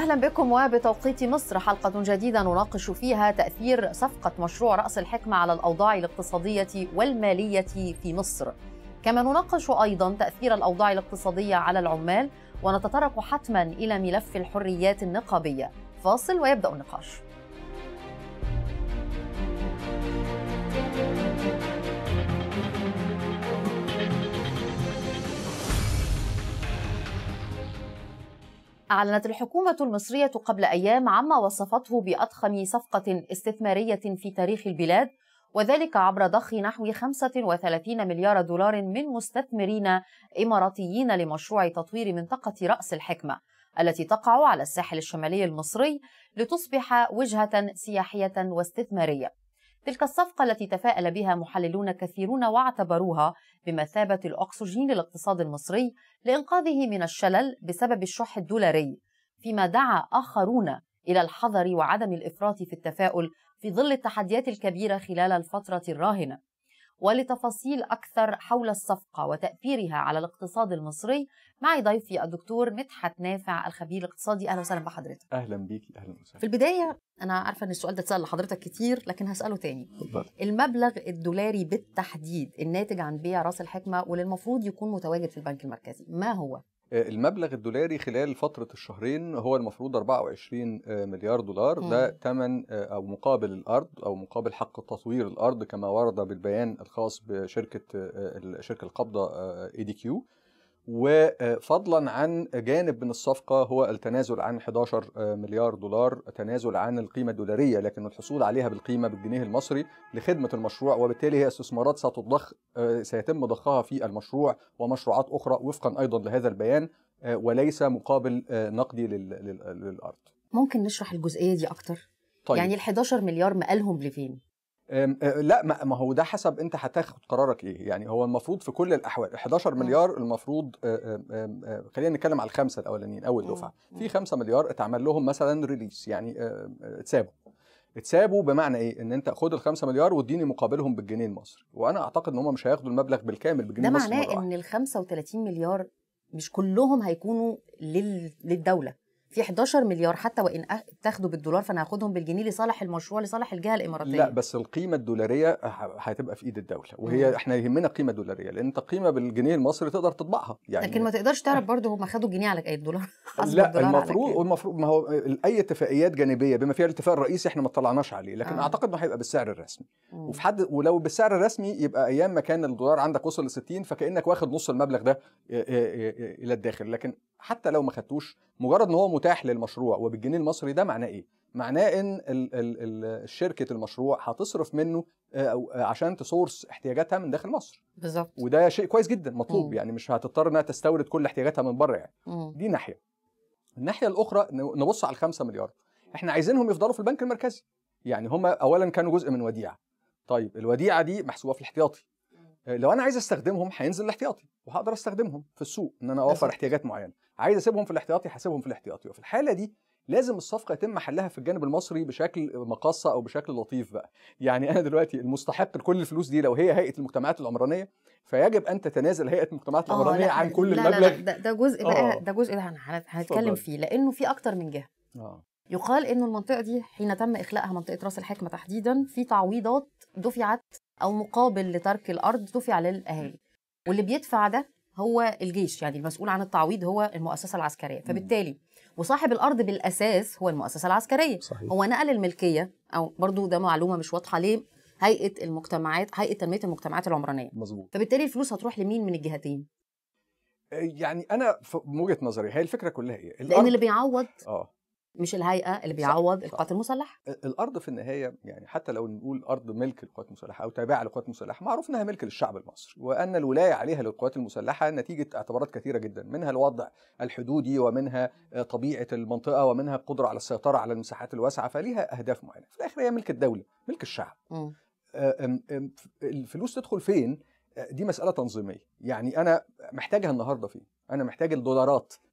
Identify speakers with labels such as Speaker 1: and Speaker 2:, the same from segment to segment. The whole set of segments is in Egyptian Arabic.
Speaker 1: اهلا بكم وبتوقيت مصر حلقه جديده نناقش فيها تاثير صفقه مشروع راس الحكمه على الاوضاع الاقتصاديه والماليه في مصر. كما نناقش ايضا تاثير الاوضاع الاقتصاديه على العمال ونتطرق حتما الى ملف الحريات النقابيه. فاصل ويبدا النقاش. أعلنت الحكومة المصرية قبل أيام عما وصفته بأضخم صفقة استثمارية في تاريخ البلاد وذلك عبر ضخ نحو 35 مليار دولار من مستثمرين إماراتيين لمشروع تطوير منطقة رأس الحكمة التي تقع على الساحل الشمالي المصري لتصبح وجهة سياحية واستثمارية. تلك الصفقة التي تفاءل بها محللون كثيرون واعتبروها بمثابة الأكسجين للاقتصاد المصري لإنقاذه من الشلل بسبب الشح الدولاري، فيما دعا آخرون إلى الحذر وعدم الإفراط في التفاؤل في ظل التحديات الكبيرة خلال الفترة الراهنة. ولتفاصيل أكثر حول الصفقة وتأثيرها على الاقتصاد المصري معي ضيفي الدكتور مدحت نافع الخبير الاقتصادي أهلا وسهلا بحضرتك
Speaker 2: اهلا بيكي اهلا وسهلا
Speaker 1: في البداية أنا عارفة إن السؤال ده اتسأل لحضرتك كتير لكن هسأله تاني
Speaker 2: اتفضل
Speaker 1: المبلغ الدولاري بالتحديد الناتج عن بيع رأس الحكمة واللي المفروض يكون متواجد في البنك المركزي ما هو؟
Speaker 2: المبلغ الدولاري خلال فترة الشهرين هو المفروض 24 مليار دولار
Speaker 1: مم.
Speaker 2: ده ثمن أو مقابل الأرض أو مقابل حق تطوير الأرض كما ورد بالبيان الخاص بشركة الشركة القابضة اي دي كيو وفضلا عن جانب من الصفقة هو التنازل عن 11 مليار دولار تنازل عن القيمة الدولارية لكن الحصول عليها بالقيمة بالجنيه المصري لخدمة المشروع وبالتالي هي استثمارات ستضخ سيتم ضخها في المشروع ومشروعات أخرى وفقا أيضا لهذا البيان وليس مقابل نقدي لل- لل- للأرض
Speaker 1: ممكن نشرح الجزئية دي أكتر؟
Speaker 2: طيب
Speaker 1: يعني ال 11 مليار مقالهم لفين؟
Speaker 2: أم، أه، لا ما ما هو ده حسب انت هتاخد قرارك ايه يعني هو المفروض في كل الاحوال 11
Speaker 1: مم.
Speaker 2: مليار المفروض أه، أم، أم، أه، خلينا نتكلم على الخمسه الاولانيين اول
Speaker 1: مم.
Speaker 2: دفعه
Speaker 1: مم.
Speaker 2: في 5 مليار اتعمل لهم مثلا ريليس يعني أه، أه، اتسابوا اتسابوا بمعنى ايه ان انت خد ال 5 مليار واديني مقابلهم بالجنيه المصري وانا اعتقد ان هم مش هياخدوا المبلغ بالكامل بالجنيه
Speaker 1: ده
Speaker 2: المصري
Speaker 1: معناه
Speaker 2: مرة
Speaker 1: إن
Speaker 2: واحدة.
Speaker 1: ال 35 مليار مش كلهم هيكونوا لل... للدولة في 11 مليار حتى وإن أ- اتاخدوا بالدولار فأنا هاخدهم بالجنيه لصالح المشروع لصالح الجهة الإماراتية
Speaker 2: لا بس القيمة الدولارية ه- هتبقى في ايد الدولة وهي
Speaker 1: مم.
Speaker 2: احنا يهمنا القيمة الدولارية لان انت قيمة بالجنيه المصري تقدر تطبعها يعني
Speaker 1: لكن ما تقدرش تعرف برضه هم خدوا الجنيه على ايه الدولار حسب
Speaker 2: لا
Speaker 1: الدولار على
Speaker 2: المفروض
Speaker 1: كام.
Speaker 2: المفروض ما هو اي اتفاقيات جانبيه بما فيها الاتفاق الرئيسي احنا ما اطلعناش عليه لكن
Speaker 1: آه.
Speaker 2: آه. اعتقد انه هيبقى بالسعر الرسمي
Speaker 1: مم.
Speaker 2: وفي حد ولو بالسعر الرسمي يبقى ايام ما كان الدولار عندك وصل ل 60 فكانك واخد نص المبلغ ده ي- ي- ي- الى الداخل لكن حتى لو ما خدتوش مجرد ان هو متاح للمشروع وبالجنيه المصري ده معناه ايه معناه ان ال ال ال شركه المشروع هتصرف منه آه، أو آه، عشان تسورس احتياجاتها من داخل مصر
Speaker 1: بالظبط
Speaker 2: وده شيء كويس جدا مطلوب
Speaker 1: مم.
Speaker 2: يعني مش هتضطر انها تستورد كل احتياجاتها من بره يعني
Speaker 1: مم.
Speaker 2: دي ناحيه الناحيه الاخرى ن- نبص على الخمسة مليار احنا عايزينهم يفضلوا في البنك المركزي يعني هم اولا كانوا جزء من وديعه طيب الوديعه دي محسوبه في الاحتياطي آه، لو انا عايز استخدمهم هينزل الاحتياطي وهقدر استخدمهم في السوق ان انا اوفر
Speaker 1: بالظبط.
Speaker 2: احتياجات معينه عايز اسيبهم في الاحتياطي هسيبهم في الاحتياطي وفي الحاله دي لازم الصفقه يتم حلها في الجانب المصري بشكل مقاصه او بشكل لطيف بقى يعني انا دلوقتي المستحق لكل الفلوس دي لو هي هيئه المجتمعات العمرانيه فيجب ان تتنازل هيئه المجتمعات
Speaker 1: آه،
Speaker 2: العمرانيه
Speaker 1: لا،
Speaker 2: عن كل
Speaker 1: لا لا
Speaker 2: المبلغ
Speaker 1: لا ده, ده جزء بقى
Speaker 2: آه.
Speaker 1: ده جزء ده هن- هن- هنتكلم
Speaker 2: اتفضل.
Speaker 1: فيه لانه في اكتر من جهه
Speaker 2: اه
Speaker 1: يقال انه المنطقه دي حين تم اخلاءها منطقه راس الحكمه تحديدا في تعويضات دفعت او مقابل لترك الارض دفع للاهالي واللي بيدفع ده هو الجيش يعني المسؤول عن التعويض هو المؤسسه العسكريه فبالتالي وصاحب الارض بالاساس هو المؤسسه العسكريه
Speaker 2: صحيح
Speaker 1: هو نقل الملكيه او برضو ده معلومه مش واضحه ليه هيئه المجتمعات هيئه تنميه المجتمعات العمرانيه
Speaker 2: مظبوط
Speaker 1: فبالتالي الفلوس هتروح لمين من الجهتين
Speaker 2: يعني انا في من وجهه نظري هي الفكره كلها ايه
Speaker 1: لان اللي بيعوض
Speaker 2: اه
Speaker 1: مش الهيئه اللي
Speaker 2: صح،
Speaker 1: بيعوض
Speaker 2: صح.
Speaker 1: القوات المسلحه
Speaker 2: الارض في النهايه يعني حتى لو نقول ارض ملك القوات المسلحه او تابعه للقوات المسلحه معروف انها ملك للشعب المصري وان الولايه عليها للقوات المسلحه نتيجه اعتبارات كثيره جدا منها الوضع الحدودي ومنها آه، طبيعه المنطقه ومنها القدره على السيطره على المساحات الواسعه فليها اهداف معينه في الاخر هي ملك الدوله ملك الشعب
Speaker 1: مم.
Speaker 2: آه، أم- أم، الفلوس تدخل فين آه، دي مساله تنظيميه يعني انا محتاجها النهارده فين انا محتاج الدولارات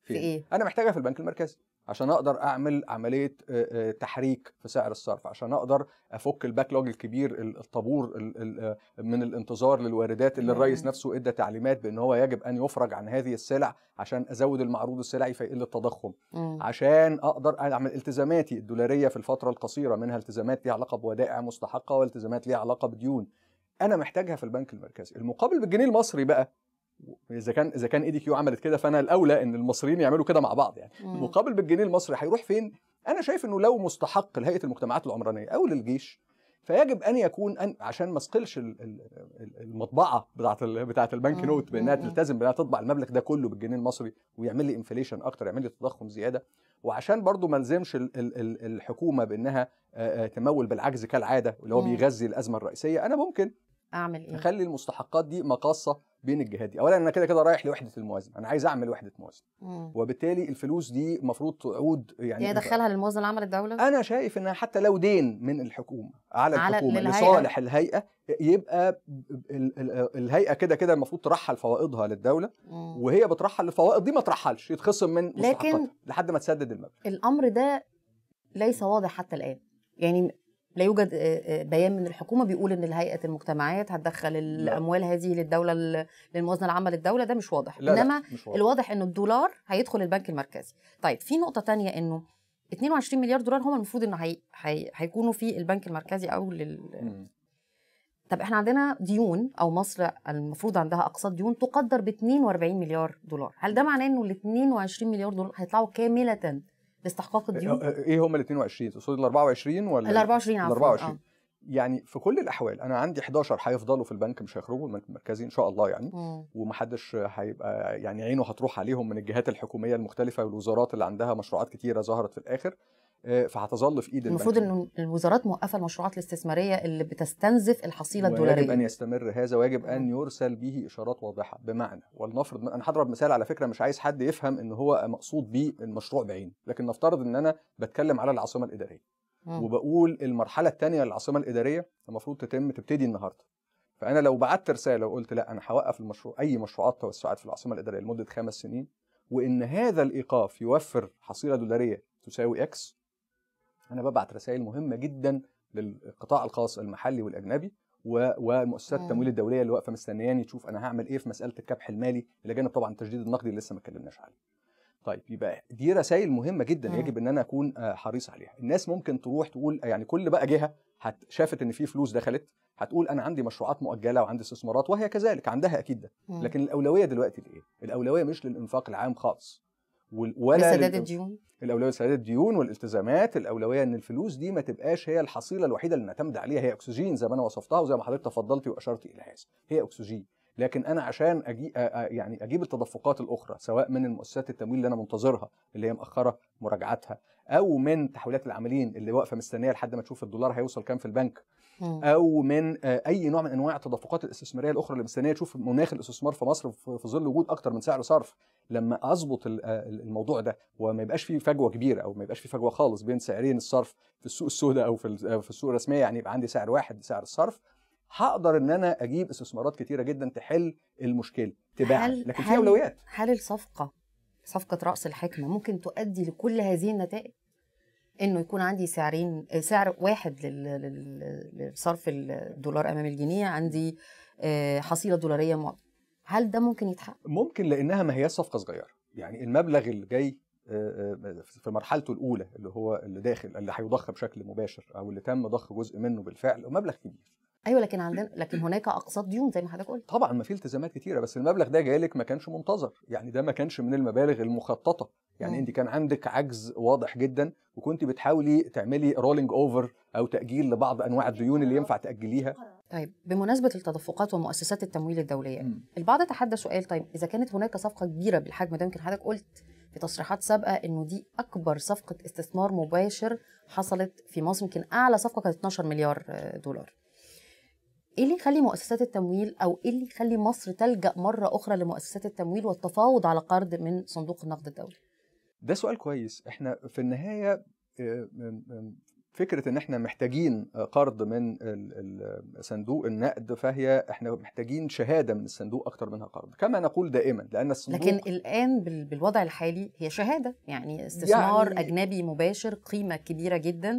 Speaker 1: في ايه
Speaker 2: انا محتاجها في البنك المركزي عشان اقدر اعمل عمليه آه، آه، تحريك في سعر الصرف عشان اقدر افك الباك لوج الكبير ال- الطابور ال- ال- آه، من الانتظار للواردات اللي
Speaker 1: مم.
Speaker 2: الرئيس نفسه ادى تعليمات بان هو يجب ان يفرج عن هذه السلع عشان ازود المعروض السلعي فيقل التضخم
Speaker 1: مم.
Speaker 2: عشان اقدر اعمل التزاماتي الدولاريه في الفتره القصيره منها التزامات ليها علاقه بودائع مستحقه والتزامات ليها علاقه بديون انا محتاجها في البنك المركزي المقابل بالجنيه المصري بقى اذا كان اذا كان اي دي كيو عملت كده فانا الاولى ان المصريين يعملوا كده مع بعض يعني
Speaker 1: مم.
Speaker 2: المقابل بالجنيه المصري هيروح فين انا شايف انه لو مستحق لهيئه المجتمعات العمرانيه او للجيش فيجب ان يكون أن عشان ما اسقلش ال- ال- ال- المطبعه بتاعه ال- بتاعه البنك
Speaker 1: مم.
Speaker 2: نوت بانها
Speaker 1: مم.
Speaker 2: تلتزم بانها تطبع المبلغ ده كله بالجنيه المصري ويعمل لي انفليشن اكتر يعمل لي تضخم زياده وعشان برضو ما الزمش ال- ال- ال- الحكومه بانها آه، آه، تمول بالعجز كالعاده اللي هو
Speaker 1: مم.
Speaker 2: بيغذي الازمه الرئيسيه انا ممكن
Speaker 1: اعمل ايه
Speaker 2: اخلي المستحقات دي مقاصه بين الجهات دي اولا انا كده كده رايح لوحده الموازنه انا عايز اعمل وحده موازنه
Speaker 1: مم.
Speaker 2: وبالتالي الفلوس دي المفروض تعود يعني
Speaker 1: يعني ادخلها للموازنه العامه للدوله
Speaker 2: انا شايف انها حتى لو دين من الحكومه على
Speaker 1: على-
Speaker 2: الحكومه
Speaker 1: للهيئة.
Speaker 2: لصالح الهيئه يبقى ال- ال- الهيئه كده كده المفروض ترحل فوائدها للدوله
Speaker 1: مم.
Speaker 2: وهي بترحل الفوائد دي ما ترحلش يتخصم من
Speaker 1: لكن-
Speaker 2: مستحقاتها لحد ما تسدد المبلغ
Speaker 1: الامر ده ليس واضح حتى الان يعني لا يوجد آه، آه، بيان من الحكومه بيقول ان هيئه المجتمعات هتدخل الاموال هذه للدوله ل- للموازنه العامه للدوله ده مش واضح
Speaker 2: لا
Speaker 1: انما
Speaker 2: لا مش واضح.
Speaker 1: الواضح انه الدولار هيدخل البنك المركزي طيب في نقطه تانية انه 22 مليار دولار هم المفروض انه هي... هي... هيكونوا في البنك المركزي او لل...
Speaker 2: مم.
Speaker 1: طب احنا عندنا ديون او مصر المفروض عندها اقساط ديون تقدر ب 42 مليار دولار هل ده معناه انه ال 22 مليار دولار هيطلعوا كامله لاستحقاق الديون
Speaker 2: ايه هم ال 22 تقصد ال 24 ولا
Speaker 1: ال 24
Speaker 2: ال
Speaker 1: عفوا
Speaker 2: 24
Speaker 1: آه.
Speaker 2: يعني في كل الاحوال انا عندي 11 هيفضلوا في البنك مش هيخرجوا من البنك المركزي ان شاء الله يعني
Speaker 1: مم.
Speaker 2: ومحدش هيبقى يعني عينه هتروح عليهم من الجهات الحكوميه المختلفه والوزارات اللي عندها مشروعات كتيره ظهرت في الاخر آه، فهتظل في ايد
Speaker 1: المفروض
Speaker 2: البنك
Speaker 1: انه الوزارات موقفه المشروعات الاستثماريه اللي بتستنزف الحصيله
Speaker 2: ويجب ان
Speaker 1: الدولاريه
Speaker 2: يستمر هذا ويجب ان يرسل به اشارات واضحه بمعنى ولنفرض انا هضرب مثال على فكره مش عايز حد يفهم ان هو مقصود بيه المشروع بعينه لكن نفترض ان انا بتكلم على العاصمه الاداريه
Speaker 1: مم.
Speaker 2: وبقول المرحله الثانيه للعاصمه الاداريه المفروض تتم تبتدي النهارده فانا لو بعت رساله وقلت لا انا هوقف المشروع اي مشروعات توسعات في العاصمه الاداريه لمده خمس سنين وان هذا الايقاف يوفر حصيله دولاريه تساوي اكس انا ببعت رسائل مهمه جدا للقطاع الخاص المحلي والاجنبي و- ومؤسسات
Speaker 1: مم.
Speaker 2: التمويل الدوليه اللي واقفه مستنياني تشوف انا هعمل ايه في مساله الكبح المالي الى جانب طبعا التجديد النقدي اللي لسه ما اتكلمناش عليه. طيب يبقى دي رسائل مهمه جدا
Speaker 1: مم.
Speaker 2: يجب ان انا اكون آه، حريص عليها الناس ممكن تروح تقول يعني كل بقى جهه هت- شافت ان في فلوس دخلت هتقول انا عندي مشروعات مؤجله وعندي استثمارات وهي كذلك عندها اكيد ده
Speaker 1: مم.
Speaker 2: لكن الاولويه دلوقتي لايه الاولويه مش للانفاق العام خالص وال- ولا
Speaker 1: لسداد
Speaker 2: للإن-
Speaker 1: الديون
Speaker 2: الاولويه لسداد الديون والالتزامات الاولويه ان الفلوس دي ما تبقاش هي الحصيله الوحيده اللي نعتمد عليها هي اكسجين زي ما انا وصفتها وزي ما حضرتك تفضلتي واشرتي الى هذا هي اكسجين لكن انا عشان أجي أ- أ- يعني اجيب التدفقات الاخرى سواء من المؤسسات التمويل اللي انا منتظرها اللي هي مأخره مراجعتها او من تحويلات العاملين اللي واقفه مستنيه لحد ما تشوف الدولار هيوصل كام في البنك
Speaker 1: مم.
Speaker 2: او من آه، اي نوع من انواع التدفقات الاستثماريه الاخرى اللي مستنيه تشوف مناخ الاستثمار في مصر في في ظل وجود اكتر من سعر صرف لما اظبط ال- آه، الموضوع ده وما يبقاش فيه فجوه كبيره او ما يبقاش فيه فجوه خالص بين سعرين الصرف في السوق السوداء او في ال- آه، في السوق الرسميه يعني يبقى عندي سعر واحد لسعر الصرف هقدر ان انا اجيب استثمارات كتيره جدا تحل المشكله تباعا
Speaker 1: هل-
Speaker 2: لكن
Speaker 1: هل-
Speaker 2: في اولويات
Speaker 1: هل الصفقه صفقه راس الحكمه ممكن تؤدي لكل هذه النتائج انه يكون عندي سعرين آه، سعر واحد لل- لل- لصرف الدولار امام الجنيه عندي آه، حصيله دولاريه مع... هل ده ممكن يتحقق
Speaker 2: ممكن لانها ما هياش صفقه صغيره يعني المبلغ اللي جاي آه، آه، في مرحلته الاولى اللي هو اللي داخل اللي هيضخ بشكل مباشر او اللي تم ضخ جزء منه بالفعل هو مبلغ كبير
Speaker 1: ايوه لكن عندنا لكن هناك اقساط ديون زي ما حضرتك قلت
Speaker 2: طبعا ما في التزامات كتيره بس المبلغ ده جالك ما كانش منتظر يعني ده ما كانش من المبالغ المخططه يعني
Speaker 1: مم.
Speaker 2: انت كان عندك عجز واضح جدا وكنت بتحاولي تعملي رولينج اوفر او تاجيل لبعض انواع الديون اللي ينفع تاجليها
Speaker 1: طيب بمناسبه التدفقات ومؤسسات التمويل الدوليه البعض تحدى سؤال طيب اذا كانت هناك صفقه كبيره بالحجم ده يمكن حضرتك قلت في تصريحات سابقه انه دي اكبر صفقه استثمار مباشر حصلت في مصر يمكن اعلى صفقه كانت 12 مليار آه، دولار ايه اللي يخلي مؤسسات التمويل او ايه اللي يخلي مصر تلجا مره اخرى لمؤسسات التمويل والتفاوض على قرض من صندوق النقد الدولي
Speaker 2: ده سؤال كويس احنا في النهايه آه، آم، آم، فكره ان احنا محتاجين قرض من ال- ال- صندوق النقد فهي احنا محتاجين شهاده من الصندوق اكتر منها قرض كما نقول دائما لان الصندوق
Speaker 1: لكن الان بال- بالوضع الحالي هي شهاده يعني استثمار
Speaker 2: يعني-
Speaker 1: اجنبي مباشر قيمه كبيره جدا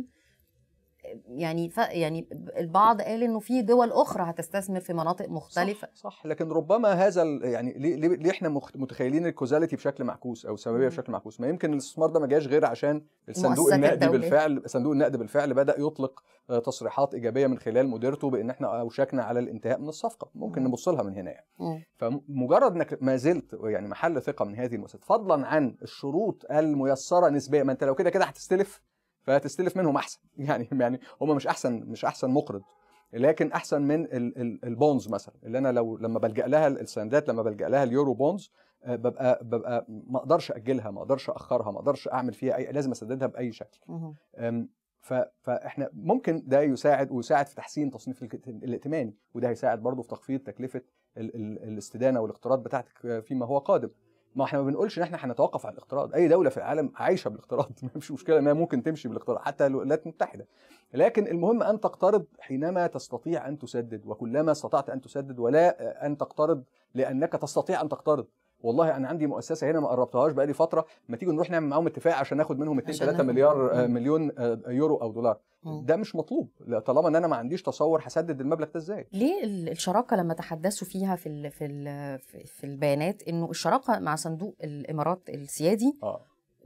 Speaker 1: يعني ف يعني البعض قال انه في دول اخرى هتستثمر في مناطق مختلفه
Speaker 2: صح, صح لكن ربما هذا ال- يعني ليه, ليه ليه احنا مخ- متخيلين الكوزاليتي بشكل معكوس او السببيه
Speaker 1: مم.
Speaker 2: بشكل معكوس ما يمكن الاستثمار ده ما جاش غير عشان الصندوق
Speaker 1: المؤسسات
Speaker 2: النقدي
Speaker 1: الدولية.
Speaker 2: بالفعل صندوق النقد بالفعل بدا يطلق آه، تصريحات ايجابيه من خلال مديرته بان احنا اوشكنا على الانتهاء من الصفقه ممكن
Speaker 1: مم.
Speaker 2: نبص لها من هنا يعني
Speaker 1: مم.
Speaker 2: فمجرد انك ما زلت يعني محل ثقه من هذه المؤسسات فضلا عن الشروط الميسره نسبيا ما انت لو كده كده هتستلف فهتستلف منهم احسن يعني يعني هم مش احسن مش احسن مقرض لكن احسن من ال- ال- البونز مثلا اللي انا لو لما بلجا لها السندات لما بلجا لها اليورو بونز آه، ببقى ببقى ما اقدرش اجلها ما اقدرش اخرها ما اقدرش اعمل فيها اي لازم اسددها باي شكل
Speaker 1: مم.
Speaker 2: أم، ف- فاحنا ممكن ده يساعد ويساعد في تحسين تصنيف الك- الائتماني وده هيساعد برضه في تخفيض تكلفه ال- ال- الاستدانه والاقتراض بتاعتك فيما هو قادم ما احنا ما بنقولش ان احنا هنتوقف عن الاقتراض اي دوله في العالم عايشه بالاقتراض ما فيش مشكله انها ممكن تمشي بالاقتراض حتى الولايات المتحده لكن المهم ان تقترض حينما تستطيع ان تسدد وكلما استطعت ان تسدد ولا ان تقترض لانك تستطيع ان تقترض والله انا عندي مؤسسه هنا ما قربتهاش بقالي فتره ما تيجي نروح نعمل معاهم اتفاق عشان ناخد منهم 2
Speaker 1: عشان
Speaker 2: 3
Speaker 1: ناخد-
Speaker 2: مليار آه،
Speaker 1: مم.
Speaker 2: مليون آه، يورو او دولار
Speaker 1: مم.
Speaker 2: ده مش مطلوب لا، طالما ان انا ما عنديش تصور هسدد المبلغ ده ازاي
Speaker 1: ليه ال- الشراكه لما تحدثوا فيها في ال في ال في- في البيانات انه الشراكه مع صندوق الامارات السيادي
Speaker 2: اه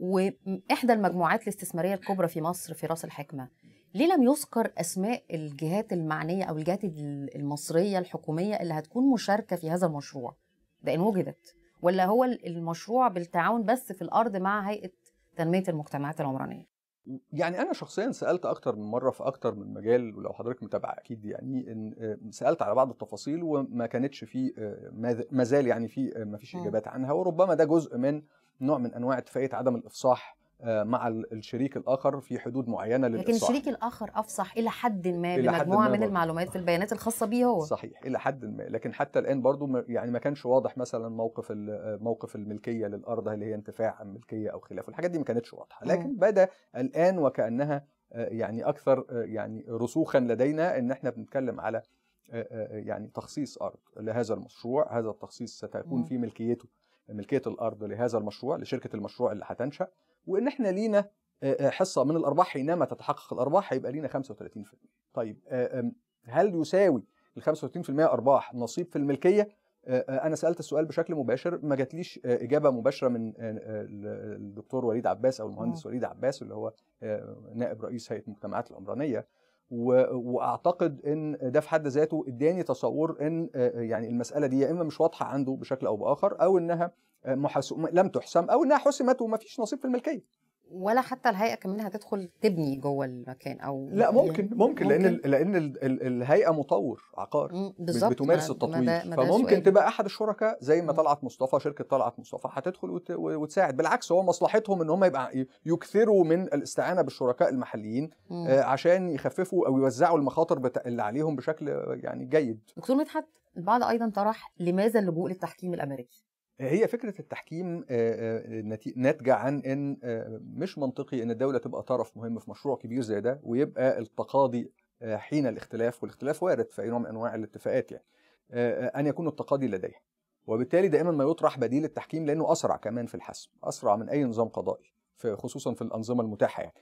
Speaker 1: واحدى المجموعات الاستثماريه الكبرى في مصر في راس الحكمه ليه لم يذكر اسماء الجهات المعنيه او الجهات ال- المصريه الحكوميه اللي هتكون مشاركه في هذا المشروع ده ان وجدت ولا هو ال- المشروع بالتعاون بس في الارض مع هيئه تنميه المجتمعات العمرانيه
Speaker 2: يعني انا شخصيا سالت اكتر من مره في اكتر من مجال ولو حضرتك متابعه اكيد يعني ان آه، سالت على بعض التفاصيل وما كانتش في آه، ما- ما زال يعني في آه، ما فيش
Speaker 1: مم.
Speaker 2: اجابات عنها وربما ده جزء من نوع من انواع اتفاقيه عدم الافصاح آه، مع ال- الشريك الاخر في حدود معينه
Speaker 1: لكن
Speaker 2: للافصاح
Speaker 1: الشريك الاخر افصح الى حد ما
Speaker 2: إلى حد
Speaker 1: بمجموعه
Speaker 2: ما
Speaker 1: من
Speaker 2: برضه.
Speaker 1: المعلومات في البيانات الخاصه بيه هو
Speaker 2: صحيح الى حد ما لكن حتى الان برضو ما- يعني ما كانش واضح مثلا موقف ال- موقف الملكيه للارض هل هي انتفاع عن ملكيه او خلافه الحاجات دي ما كانتش واضحه
Speaker 1: مم.
Speaker 2: لكن بدا الان وكانها آه، يعني اكثر آه، يعني رسوخا لدينا ان احنا بنتكلم على آه، آه، يعني تخصيص ارض لهذا المشروع هذا التخصيص ستكون
Speaker 1: مم.
Speaker 2: في ملكيته ملكيه الارض لهذا المشروع لشركه المشروع اللي هتنشا وان احنا لينا آه، آه، حصه من الارباح حينما تتحقق الارباح هيبقى لينا 35% طيب آه، آم، هل يساوي ال 35% ارباح نصيب في الملكيه آه، آه، انا سالت السؤال بشكل مباشر ما جاتليش آه، اجابه مباشره من آه، آه، الدكتور وليد عباس او المهندس وليد عباس اللي هو آه، نائب رئيس هيئه المجتمعات العمرانيه و- واعتقد ان ده في حد ذاته اداني تصور ان آه، يعني المساله دي يا اما مش واضحه عنده بشكل او باخر او انها آه، محسو- لم تحسم او انها حسمت وما فيش نصيب في الملكيه
Speaker 1: ولا حتى الهيئه كمان هتدخل تبني جوه المكان او
Speaker 2: لا ممكن ممكن لان
Speaker 1: ممكن.
Speaker 2: ال- لان ال- ال- الهيئه مطور عقار
Speaker 1: مم،
Speaker 2: مش
Speaker 1: بالظبط
Speaker 2: بتمارس
Speaker 1: ما- ما
Speaker 2: التطوير
Speaker 1: ده- ما ده
Speaker 2: فممكن
Speaker 1: سؤالي.
Speaker 2: تبقى احد الشركاء زي ما
Speaker 1: مم.
Speaker 2: طلعت مصطفى شركه طلعت مصطفى هتدخل وت- وتساعد بالعكس هو مصلحتهم ان هم يبقى ي- يكثروا من الاستعانه بالشركاء المحليين
Speaker 1: مم.
Speaker 2: آه، عشان يخففوا او يوزعوا المخاطر بتا- اللي عليهم بشكل آه، يعني جيد
Speaker 1: دكتور مدحت البعض ايضا طرح لماذا اللجوء للتحكيم الامريكي
Speaker 2: هي فكره التحكيم آه، آه، نتي- ناتجه عن ان آه، مش منطقي ان الدوله تبقى طرف مهم في مشروع كبير زي ده ويبقى التقاضي آه، حين الاختلاف والاختلاف وارد في اي نوع من انواع الاتفاقات يعني آه، آه، ان يكون التقاضي لديها وبالتالي دائما ما يطرح بديل التحكيم لانه اسرع كمان في الحسم اسرع من اي نظام قضائي في خصوصا في الانظمه المتاحه يعني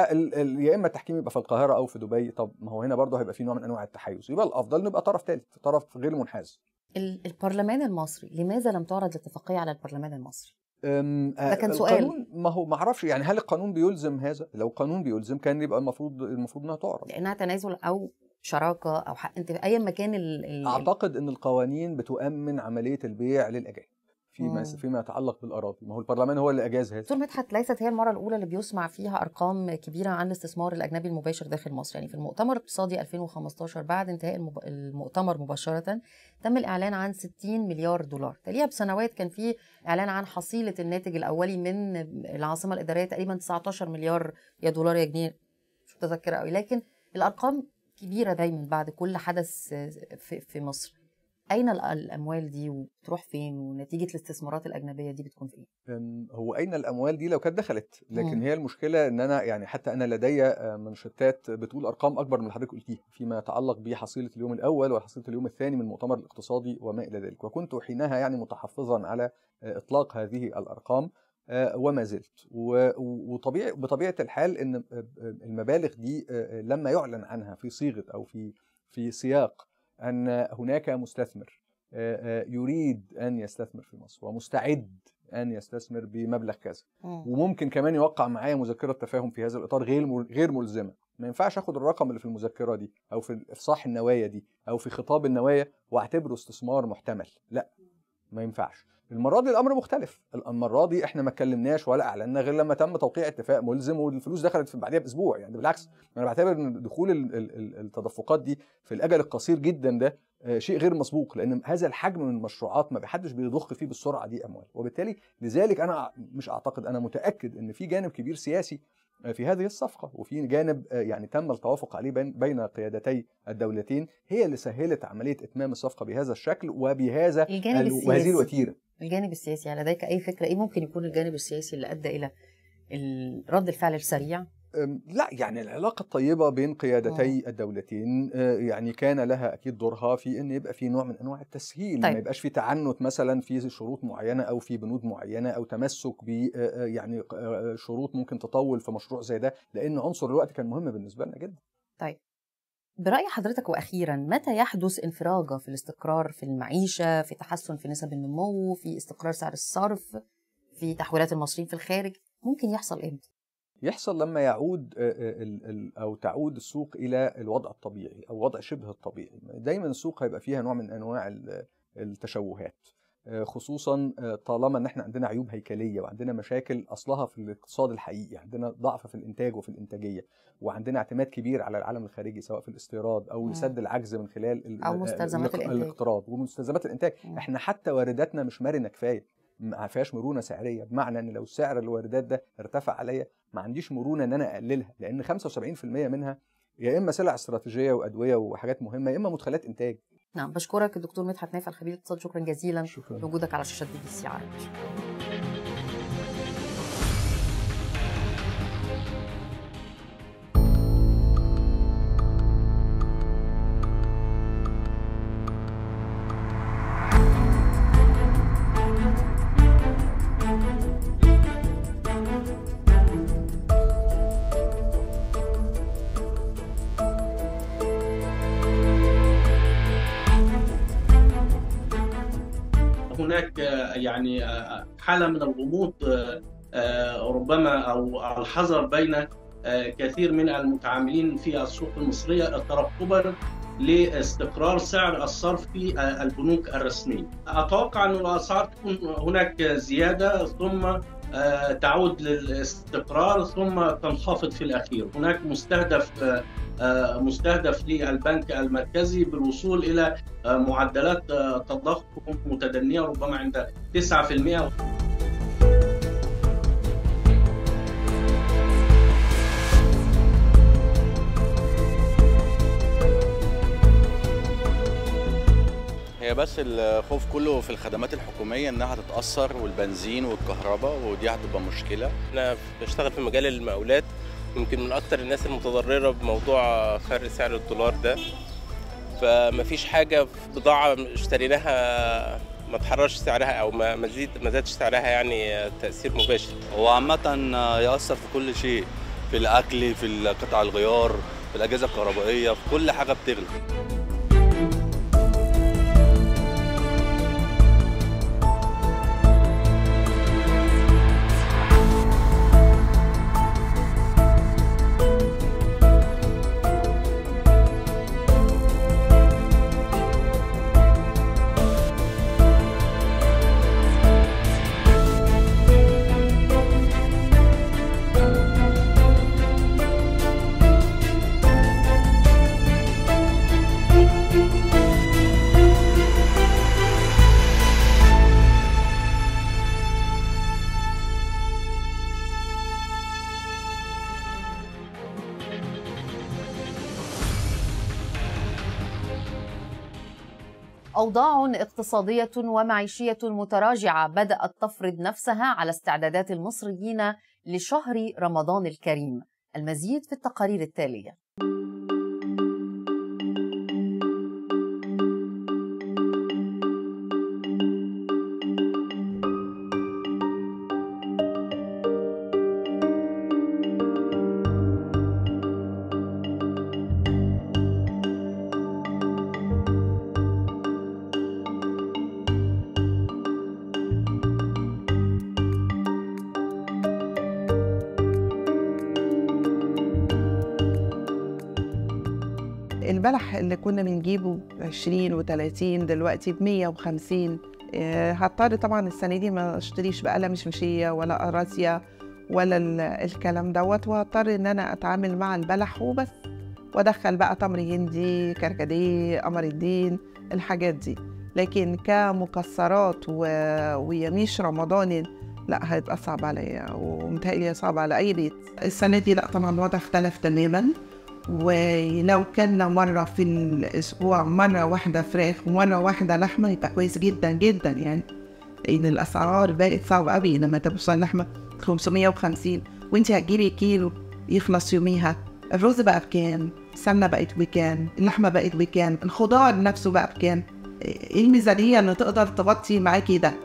Speaker 2: فيا اما التحكيم يبقى في القاهره او في دبي طب ما هو هنا برضه هيبقى في نوع من انواع التحيز يبقى الافضل نبقى طرف ثالث طرف غير منحاز
Speaker 1: ال- البرلمان المصري لماذا لم تعرض الاتفاقيه على البرلمان المصري
Speaker 2: أم،
Speaker 1: ده كان
Speaker 2: آه،
Speaker 1: سؤال.
Speaker 2: القانون ما هو ما اعرفش يعني هل القانون بيلزم هذا لو القانون بيلزم كان يبقى المفروض المفروض انها تعرض
Speaker 1: لانها تنازل او شراكه او حق انت ايا ما كان ال- ال-
Speaker 2: اعتقد ان القوانين بتؤمن عمليه البيع للاجانب فيما
Speaker 1: مم.
Speaker 2: فيما يتعلق بالاراضي ما هو البرلمان هو اللي اجاز هذا
Speaker 1: دكتور مدحت ليست هي المرة الأولى اللي بيسمع فيها أرقام كبيرة عن الاستثمار الأجنبي المباشر داخل مصر يعني في المؤتمر الاقتصادي 2015 بعد انتهاء المب... المؤتمر مباشرة تم الإعلان عن 60 مليار دولار تليها بسنوات كان في إعلان عن حصيلة الناتج الأولي من العاصمة الإدارية تقريبا 19 مليار يا دولار يا جنيه مش متذكرة قوي لكن الأرقام كبيرة دايما بعد كل حدث في, في مصر اين ال- الاموال دي وبتروح فين ونتيجه الاستثمارات الاجنبيه دي بتكون في ايه
Speaker 2: أم، هو اين الاموال دي لو كانت دخلت لكن
Speaker 1: مم.
Speaker 2: هي المشكله ان انا يعني حتى انا لدي آه، منشطات بتقول ارقام اكبر من اللي حضرتك قلتيها فيما يتعلق بحصيله اليوم الاول وحصيله اليوم الثاني من المؤتمر الاقتصادي وما الى ذلك وكنت حينها يعني متحفظا على آه، اطلاق هذه الارقام آه، وما زلت و- و- وطبيعي بطبيعه الحال ان آه، آه، المبالغ دي آه، آه، لما يعلن عنها في صيغه او في في سياق ان هناك مستثمر آه، آه، يريد ان يستثمر في مصر ومستعد ان يستثمر بمبلغ كذا وممكن كمان يوقع معايا مذكره تفاهم في هذا الاطار غير مل- غير ملزمه ما ينفعش اخد الرقم اللي في المذكره دي او في افصاح النوايا دي او في خطاب النوايا واعتبره استثمار محتمل لا ما ينفعش المره دي الامر مختلف المره دي احنا ما اتكلمناش ولا اعلنا غير لما تم توقيع اتفاق ملزم والفلوس دخلت في بعدها باسبوع يعني بالعكس انا بعتبر ان دخول ال- ال- ال- التدفقات دي في الاجل القصير جدا ده آه، شيء غير مسبوق لان هذا الحجم من المشروعات ما حدش بيضخ فيه بالسرعه دي اموال وبالتالي لذلك انا مش اعتقد انا متاكد ان في جانب كبير سياسي آه، في هذه الصفقه وفي جانب آه، يعني تم التوافق عليه بين بين قيادتي الدولتين هي اللي سهلت عمليه اتمام الصفقه بهذا الشكل وبهذا
Speaker 1: الجانب
Speaker 2: ال-
Speaker 1: السياسي
Speaker 2: وهذه الوتيره
Speaker 1: الجانب السياسي هل لديك اي فكره ايه ممكن يكون الجانب السياسي اللي ادى الى ال- رد الفعل السريع
Speaker 2: أم، لا يعني العلاقة الطيبة بين قيادتي الدولتين آه، يعني كان لها أكيد دورها في أن يبقى في نوع من أنواع التسهيل
Speaker 1: طيب.
Speaker 2: ما يبقاش في تعنت مثلا في شروط معينة أو في بنود معينة أو تمسك ب آه، آه، يعني آه، شروط ممكن تطول في مشروع زي ده لأن عنصر الوقت كان مهم بالنسبة لنا جدا
Speaker 1: برأي حضرتك وأخيرا متى يحدث انفراجة في الاستقرار في المعيشة في تحسن في نسب النمو في استقرار سعر الصرف في تحويلات المصريين في الخارج ممكن يحصل امتى؟
Speaker 2: يحصل لما يعود آه، آه، ال- ال- او تعود السوق الى الوضع الطبيعي او وضع شبه الطبيعي دايما السوق هيبقى فيها نوع من انواع ال- التشوهات آه، خصوصا آه، طالما ان احنا عندنا عيوب هيكليه وعندنا مشاكل اصلها في الاقتصاد الحقيقي عندنا ضعف في الانتاج وفي الانتاجيه وعندنا اعتماد كبير على العالم الخارجي سواء في الاستيراد او
Speaker 1: مم.
Speaker 2: لسد العجز من خلال ال-
Speaker 1: أو
Speaker 2: ال-
Speaker 1: مستلزمات
Speaker 2: ال-
Speaker 1: الإنتاج.
Speaker 2: الاقتراض ومستلزمات الانتاج
Speaker 1: مم.
Speaker 2: احنا حتى وارداتنا مش مرنه كفايه ما فيهاش مرونه سعريه بمعنى ان لو سعر الواردات ده ارتفع عليا ما عنديش مرونه ان انا اقللها لان 75% منها يا اما سلع استراتيجيه وادويه وحاجات مهمه يا اما مدخلات انتاج
Speaker 1: نعم بشكرك الدكتور مدحت نافع خبير الاقتصاد شكرا جزيلا
Speaker 2: شكرا
Speaker 1: لوجودك على شاشة بي بي سي عربي
Speaker 3: هناك آه، يعني آه، حاله من الغموض آه، آه، ربما او الحذر بين آه، كثير من المتعاملين في السوق المصريه ترقبا لاستقرار سعر الصرف في آه، البنوك الرسميه. اتوقع ان الاسعار تكون هناك زياده ثم آه، تعود للاستقرار ثم تنخفض في الاخير. هناك مستهدف آه، آه، مستهدف للبنك المركزي بالوصول الى آه، معدلات آه، تضخم متدنيه ربما عند 9%
Speaker 4: هي بس الخوف كله في الخدمات الحكومية انها تتأثر والبنزين والكهرباء ودي هتبقى مشكلة
Speaker 5: انا بشتغل في مجال المقاولات يمكن من اكتر الناس المتضرره بموضوع فرق سعر الدولار ده فمفيش حاجه في بضاعه اشتريناها ما تحررش سعرها او ما ما زيد ما زادش سعرها يعني تاثير مباشر
Speaker 6: هو عامة يأثر في كل شيء في الأكل في قطع الغيار في الأجهزة الكهربائية في كل حاجة بتغلى
Speaker 1: أوضاع اقتصادية ومعيشية متراجعة بدأت تفرض نفسها على استعدادات المصريين لشهر رمضان الكريم المزيد في التقارير التالية
Speaker 7: البلح اللي كنا بنجيبه ب 20 و30 دلوقتي ب 150 آه، هضطر طبعا السنه دي ما اشتريش بقى لا مشمشيه ولا قراصيه ولا ال- الكلام دوت وهضطر ان انا اتعامل مع البلح وبس وادخل بقى تمر هندي كركديه قمر الدين الحاجات دي لكن كمكسرات و... ويميش رمضاني لا هيبقى صعب عليا ومتهيألي صعب على اي بيت السنه دي لا طبعا الوضع اختلف تماما ولو كنا مرة في الأسبوع مرة واحدة فراخ ومرة واحدة لحمة يبقى كويس جدا جدا يعني لأن الأسعار بقت صعبة أوي لما توصل لحمة 550 وأنت هتجيبي كيلو يخلص يوميها الرز بقى بكام؟ السمنة بقت بكام؟ اللحمة بقت بكام؟ الخضار نفسه بقى بكام؟ إيه الميزانية اللي تقدر تغطي معاكي ده؟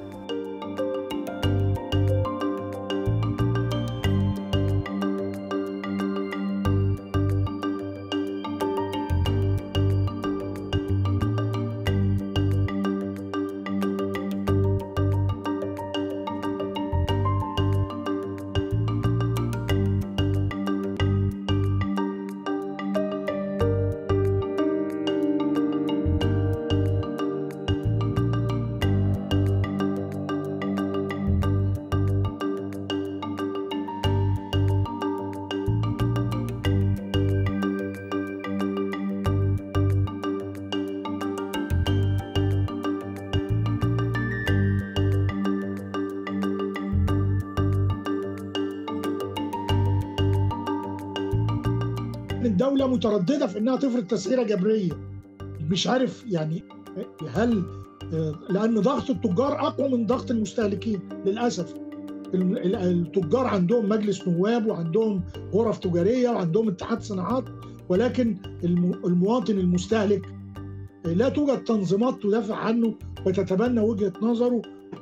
Speaker 8: الدولة مترددة في إنها تفرض تسعيرة جبرية مش عارف يعني هل لأن ضغط التجار أقوى من ضغط المستهلكين للأسف التجار عندهم مجلس نواب وعندهم غرف تجارية وعندهم اتحاد صناعات ولكن المواطن المستهلك لا توجد تنظيمات تدافع عنه وتتبنى وجهة نظره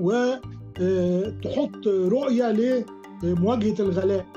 Speaker 8: وتحط رؤية لمواجهة الغلاء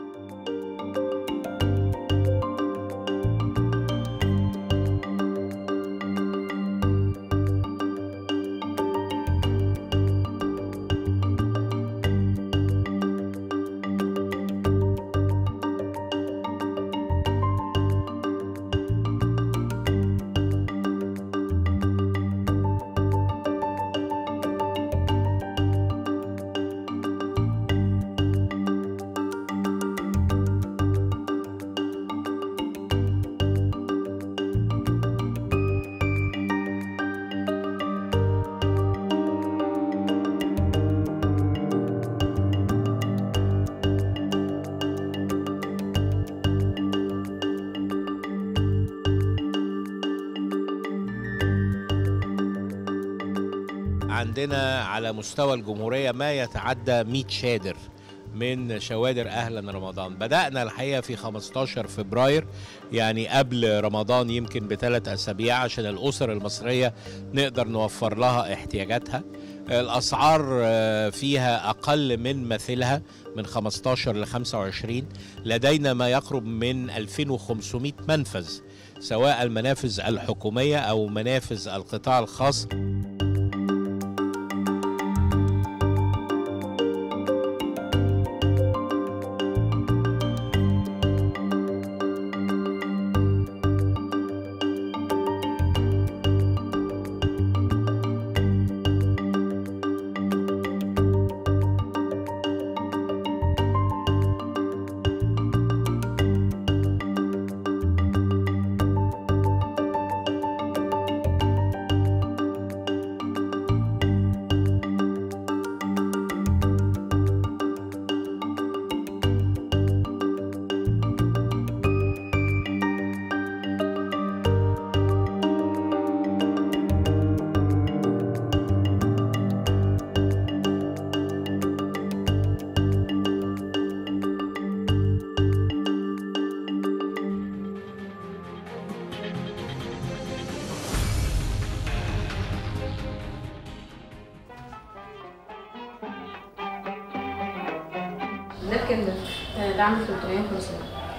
Speaker 9: عندنا على مستوى الجمهورية ما يتعدى 100 شادر من شوادر أهلا رمضان بدأنا الحقيقة في 15 فبراير يعني قبل رمضان يمكن بثلاث أسابيع عشان الأسر المصرية نقدر نوفر لها احتياجاتها الأسعار فيها أقل من مثلها من 15 ل 25 لدينا ما يقرب من 2500 منفذ سواء المنافذ الحكومية أو منافذ القطاع الخاص
Speaker 10: النابكن ده آه، ده عامل 350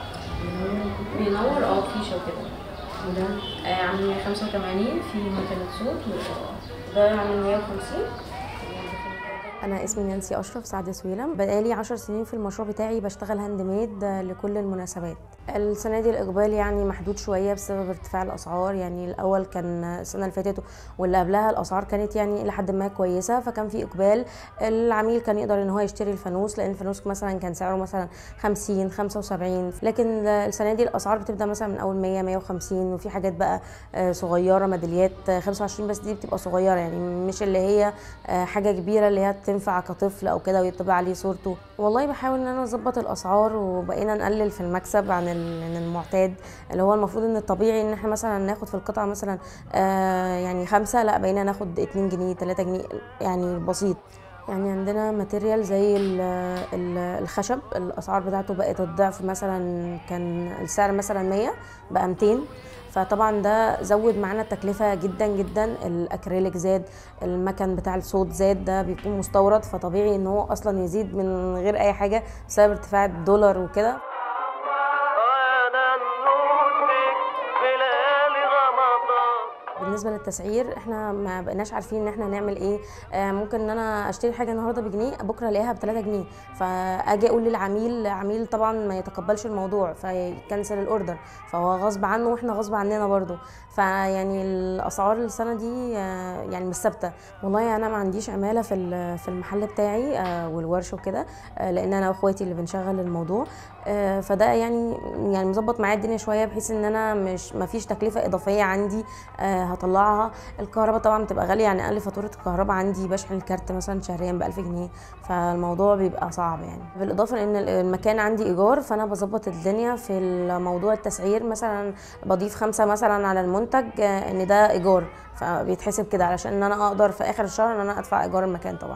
Speaker 10: بينور اه فيشه وكده وده آه، عامل 185 في مكنة صوت و- ده عامل 150
Speaker 11: أنا اسمي نانسي أشرف سعد سويلم بقالي عشر سنين في المشروع بتاعي بشتغل هاند ميد لكل المناسبات السنة دي الإقبال يعني محدود شوية بسبب ارتفاع الأسعار يعني الأول كان السنة اللي فاتت واللي قبلها الأسعار كانت يعني إلى حد ما كويسة فكان في إقبال العميل كان يقدر إن هو يشتري الفانوس لأن الفانوس مثلا كان سعره مثلا 50 75 لكن السنة دي الأسعار بتبدأ مثلا من أول 100 150 وفي حاجات بقى آه، صغيرة ميداليات آه، 25 بس دي بتبقى صغيرة يعني مش اللي هي آه، حاجة كبيرة اللي هي تنفع كطفل أو كده ويطبع عليه صورته والله بحاول إن أنا أظبط الأسعار وبقينا نقلل في المكسب عن ال- عن المعتاد اللي هو المفروض إن الطبيعي إن إحنا مثلا ناخد في القطعة مثلا آه، يعني خمسة لا بقينا ناخد 2 جنيه 3 جنيه يعني بسيط يعني عندنا ماتيريال زي ال- ال- الخشب الاسعار بتاعته بقت الضعف مثلا كان السعر مثلا 100 بقى 200 فطبعا ده زود معانا التكلفه جدا جدا الاكريليك زاد المكن بتاع الصوت زاد ده بيكون مستورد فطبيعي ان هو اصلا يزيد من غير اي حاجه بسبب ارتفاع الدولار وكده بالنسبه للتسعير احنا ما بقيناش عارفين ان احنا نعمل ايه آه ممكن ان انا اشتري حاجه النهارده بجنيه بكره الاقيها ب 3 جنيه فاجي اقول للعميل عميل طبعا ما يتقبلش الموضوع فيكنسل الاوردر فهو غصب عنه واحنا غصب عننا برضو فيعني الاسعار السنه دي آه يعني مش ثابته والله انا ما عنديش عماله في ال- في المحل بتاعي آه والورشه وكده آه لان انا واخواتي اللي بنشغل الموضوع آه فده يعني يعني مظبط معايا الدنيا شويه بحيث ان انا مش ما فيش تكلفه اضافيه عندي آه هطلعها الكهرباء طبعا بتبقى غاليه يعني اقل فاتوره الكهرباء عندي بشحن الكارت مثلا شهريا ب 1000 جنيه فالموضوع بيبقى صعب يعني بالاضافه لان المكان عندي ايجار فانا بظبط الدنيا في الموضوع التسعير مثلا بضيف خمسة مثلا على المنتج آه، ان ده ايجار فبيتحسب كده علشان ان انا اقدر في اخر الشهر ان انا ادفع ايجار المكان طبعا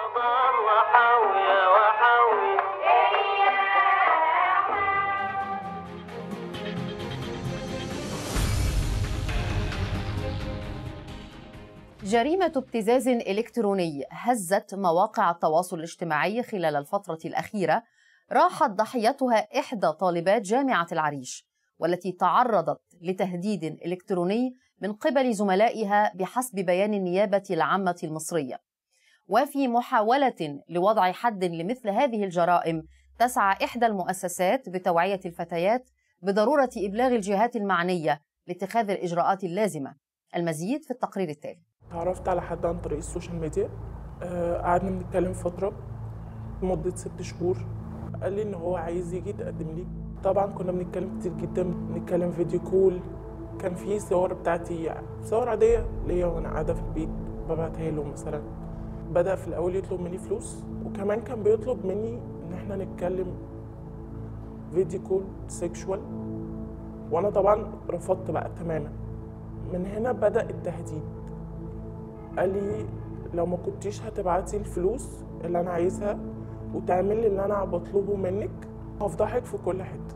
Speaker 1: جريمة ابتزاز إلكتروني هزت مواقع التواصل الاجتماعي خلال الفترة الأخيرة راحت ضحيتها إحدى طالبات جامعة العريش والتي تعرضت لتهديد إلكتروني من قبل زملائها بحسب بيان النيابة العامة المصرية وفي محاولة لوضع حد لمثل هذه الجرائم تسعى إحدى المؤسسات بتوعية الفتيات بضرورة إبلاغ الجهات المعنية لاتخاذ الإجراءات اللازمة المزيد في التقرير التالي
Speaker 12: تعرفت على حد عن طريق السوشيال ميديا آه، قعدنا بنتكلم فترة لمدة ست شهور قال لي إن هو عايز يجي يتقدم لي طبعا كنا بنتكلم كتير جدا بنتكلم فيديو كول كان في صور بتاعتي صور عادية ليا وأنا قاعدة في البيت ببعتها له مثلا بدأ في الأول يطلب مني فلوس وكمان كان بيطلب مني إن احنا نتكلم فيديو كول سيكشوال وأنا طبعا رفضت بقى تماما من هنا بدأ التهديد قال لي لو ما كنتيش هتبعتي الفلوس اللي انا عايزها وتعملي اللي انا بطلبه منك هفضحك في كل حته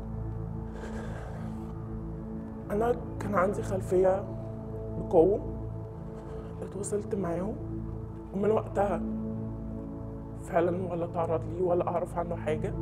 Speaker 12: انا كان عندي خلفيه بقوه اتواصلت معاهم ومن وقتها فعلا ولا تعرض لي ولا اعرف عنه حاجه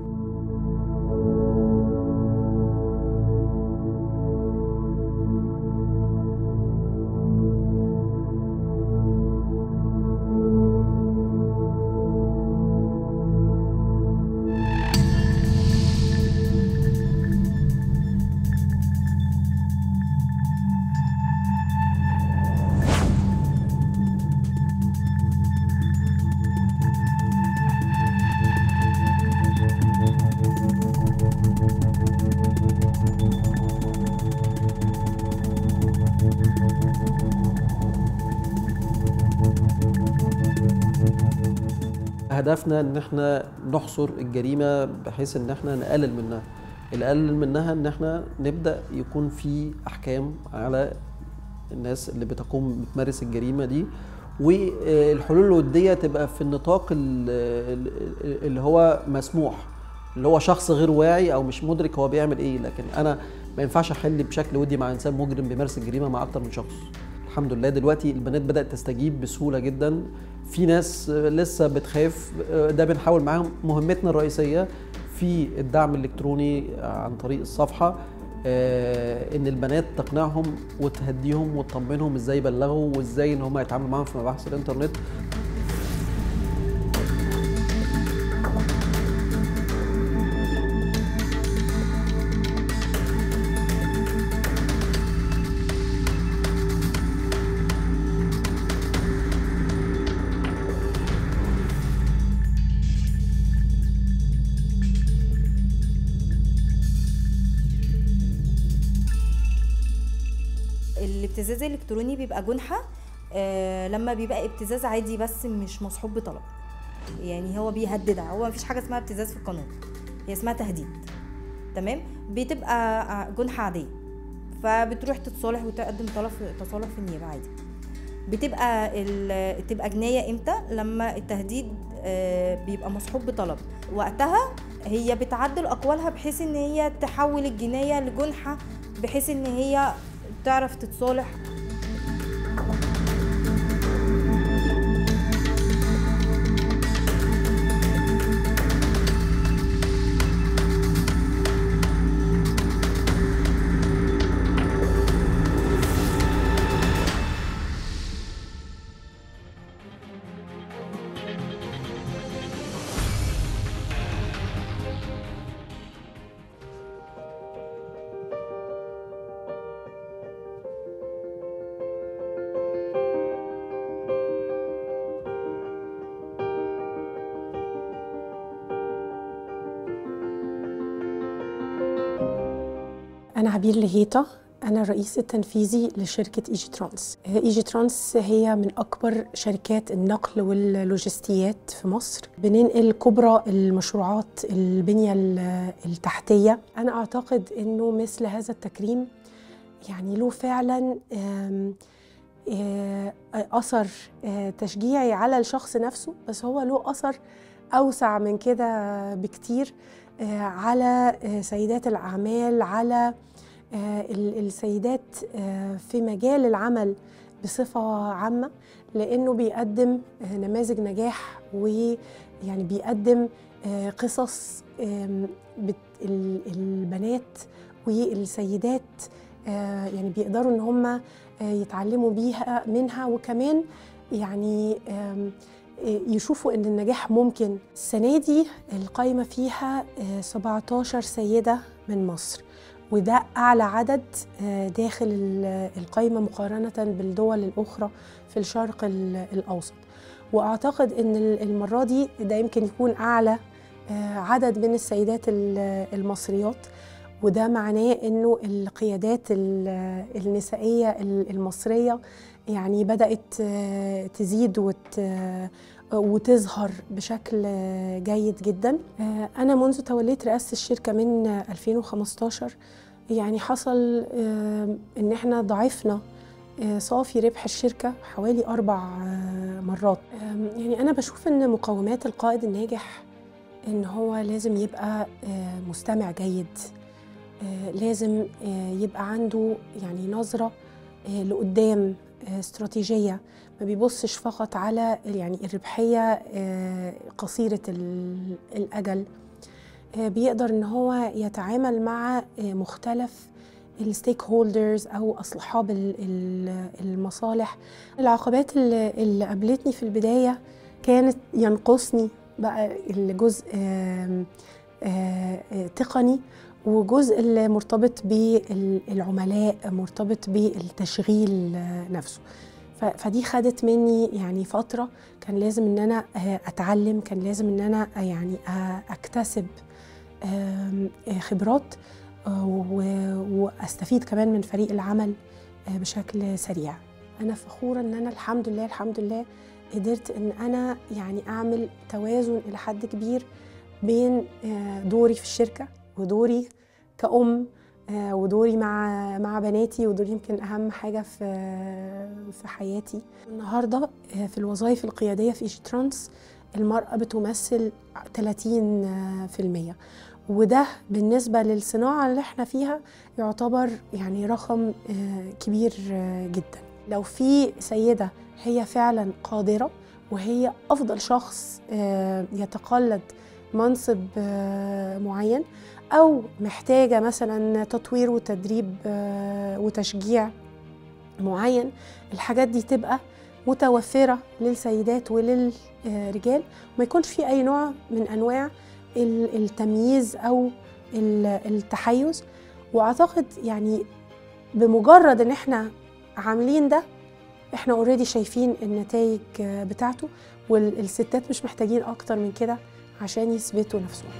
Speaker 13: هدفنا ان احنا نحصر الجريمه بحيث ان احنا نقلل منها القلل منها ان احنا نبدا يكون في احكام على الناس اللي بتقوم بتمارس الجريمه دي والحلول الوديه تبقى في النطاق ال- ال- اللي هو مسموح اللي هو شخص غير واعي او مش مدرك هو بيعمل ايه لكن انا ما ينفعش احل بشكل ودي مع انسان مجرم بيمارس الجريمه مع اكتر من شخص الحمد لله دلوقتي البنات بدات تستجيب بسهوله جدا في ناس لسه بتخاف ده بنحاول معاهم مهمتنا الرئيسيه في الدعم الالكتروني عن طريق الصفحه آه، ان البنات تقنعهم وتهديهم وتطمنهم ازاي يبلغوا وازاي ان هم يتعاملوا معاهم في مباحث الانترنت
Speaker 14: الابتزاز الالكتروني بيبقى جنحه آه لما بيبقى ابتزاز عادي بس مش مصحوب بطلب يعني هو بيهددها هو مفيش حاجه اسمها ابتزاز في القانون هي اسمها تهديد تمام بتبقى ع- جنحه عاديه فبتروح تتصالح وتقدم طلب تصالح في النيابه عادي بتبقى ال- تبقى جنايه امتى لما التهديد آه، بيبقى مصحوب بطلب وقتها هي بتعدل اقوالها بحيث ان هي تحول الجنايه لجنحه بحيث ان هي تعرف تتصالح
Speaker 15: أنا عبير لهيطة أنا الرئيس التنفيذي لشركة إيجي ترانس إيجي ترانس هي من أكبر شركات النقل واللوجستيات في مصر بننقل كبرى المشروعات البنية ال- التحتية أنا أعتقد أنه مثل هذا التكريم يعني له فعلا آم، آه، أثر آه، تشجيعي على الشخص نفسه بس هو له أثر أوسع من كده بكتير آه، على آه، سيدات الأعمال على آه، ال- السيدات آه، في مجال العمل بصفة عامة لأنه بيقدم آه، نماذج نجاح ويعني بيقدم آه، قصص آم، بت- ال- البنات والسيدات آه، يعني بيقدروا ان هم يتعلموا بيها منها وكمان يعني آم، آه، يشوفوا ان النجاح ممكن السنه دي القايمه فيها آه، 17 سيده من مصر وده اعلى عدد آه، داخل ال- القايمه مقارنه بالدول الاخرى في الشرق ال- الاوسط واعتقد ان ال- المره دي ده يمكن يكون اعلى آه، عدد من السيدات ال- المصريات وده معناه انه القيادات ال- النسائيه ال- المصريه يعني بدات آه، تزيد وت وتظهر بشكل آه، جيد جدا آه، انا منذ توليت رئاسه الشركه من آه، 2015 يعني حصل آه، ان احنا ضعفنا آه، صافي ربح الشركه حوالي اربع آه، مرات آم، يعني انا بشوف ان مقومات القائد الناجح ان هو لازم يبقى آه، مستمع جيد آه، لازم آه، يبقى عنده يعني نظرة آه، لقدام آه، استراتيجية ما بيبصش فقط على يعني الربحية آه، قصيرة ال- الأجل آه، بيقدر إن هو يتعامل مع آه، مختلف الستيك هولدرز أو أصحاب ال- ال- المصالح العقبات اللي اللي قابلتني في البداية كانت ينقصني بقى الجزء آم، آه، آه، تقني وجزء اللي مرتبط بالعملاء مرتبط بالتشغيل آه، نفسه ف- فدي خدت مني يعني فترة كان لازم ان انا آه، اتعلم كان لازم ان انا آه، يعني آه، اكتسب آم، آه، خبرات آه، و- واستفيد كمان من فريق العمل آه، بشكل سريع انا فخورة ان انا الحمد لله الحمد لله قدرت ان انا يعني اعمل توازن الى حد كبير بين آه، دوري في الشركه ودوري كأم آه، ودوري مع مع بناتي ودوري يمكن اهم حاجه في في حياتي النهارده آه، في الوظائف القياديه في ايجي ترانس المراه بتمثل 30% وده بالنسبه للصناعه اللي احنا فيها يعتبر يعني رقم آه، كبير آه، جدا لو في سيده هي فعلا قادره وهي افضل شخص آه، يتقلد منصب آه، معين او محتاجه مثلا تطوير وتدريب آه، وتشجيع معين الحاجات دي تبقى متوفره للسيدات وللرجال وما يكونش في اي نوع من انواع ال- التمييز او ال- التحيز واعتقد يعني بمجرد ان احنا عاملين ده احنا اوريدي شايفين النتائج بتاعته والستات مش محتاجين اكتر من كده عشان يثبتوا نفسهم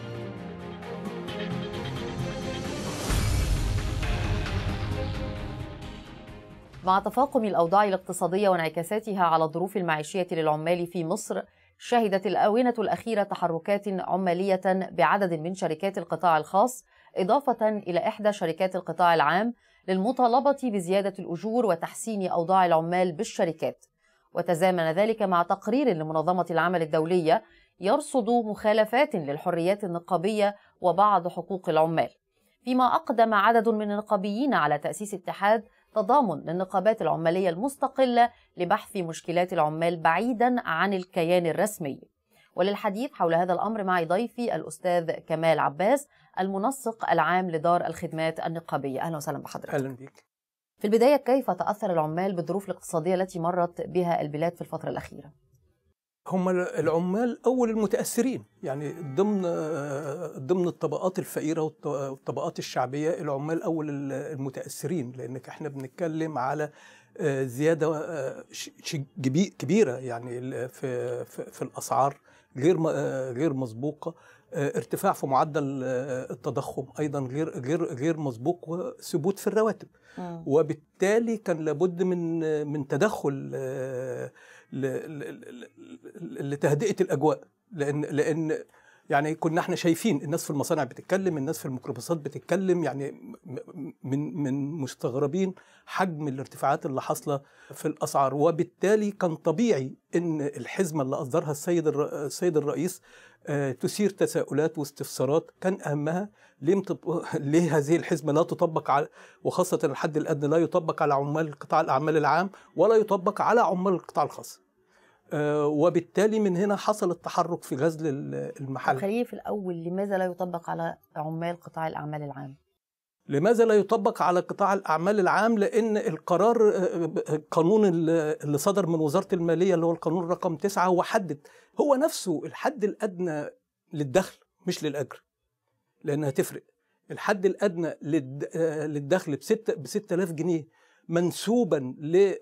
Speaker 1: مع تفاقم الأوضاع الاقتصادية وانعكاساتها على الظروف المعيشية للعمال في مصر شهدت الآونة الأخيرة تحركات عمالية بعدد من شركات القطاع الخاص إضافة إلى إحدى شركات القطاع العام للمطالبة بزيادة الأجور وتحسين أوضاع العمال بالشركات وتزامن ذلك مع تقرير لمنظمة العمل الدولية يرصد مخالفات للحريات النقابية وبعض حقوق العمال فيما أقدم عدد من النقابيين على تأسيس اتحاد تضامن للنقابات العمالية المستقلة لبحث مشكلات العمال بعيدا عن الكيان الرسمي وللحديث حول هذا الأمر معي ضيفي الأستاذ كمال عباس المنسق العام لدار الخدمات النقابية أهلا وسهلا بحضرتك
Speaker 16: اهلا بيك
Speaker 1: في البداية كيف تأثر العمال بالظروف الاقتصادية التي مرت بها البلاد في الفترة الأخيرة؟
Speaker 16: هم العمال اول المتاثرين يعني ضمن ضمن الطبقات الفقيره والط- والطبقات الشعبيه العمال اول المتاثرين لانك احنا بنتكلم على آه، زياده آه، ش- ش- كبي- كبيره يعني ال- في في في الاسعار غير م- آه، غير مسبوقه آه، ارتفاع في معدل آه، التضخم ايضا غير غير غير مسبوق وثبوت في الرواتب وبالتالي كان لابد من من تدخل آه، ل- ل- ل- لتهدئه الاجواء لان لان يعني كنا احنا شايفين الناس في المصانع بتتكلم الناس في الميكروباصات بتتكلم يعني م- من من مستغربين حجم الارتفاعات اللي حاصله في الاسعار وبالتالي كان طبيعي ان الحزمه اللي اصدرها السيد الر- السيد الرئيس آه، تثير تساؤلات واستفسارات كان اهمها ليه متط... ليه هذه الحزمه لا تطبق على وخاصه الحد الادنى لا يطبق على عمال قطاع الاعمال العام ولا يطبق على عمال القطاع الخاص آه، وبالتالي من هنا حصل التحرك في غزل ال- المحل
Speaker 1: خليني في الأول لماذا لا يطبق على عمال قطاع الأعمال العام؟
Speaker 16: لماذا لا يطبق على قطاع الأعمال العام لأن القرار آه، القانون اللي اللي صدر من وزارة المالية اللي هو القانون رقم تسعة هو حدد هو نفسه الحد الأدنى للدخل مش للأجر لأنها تفرق الحد الأدنى للد- آه، للدخل بستة ب 6000 جنيه منسوبا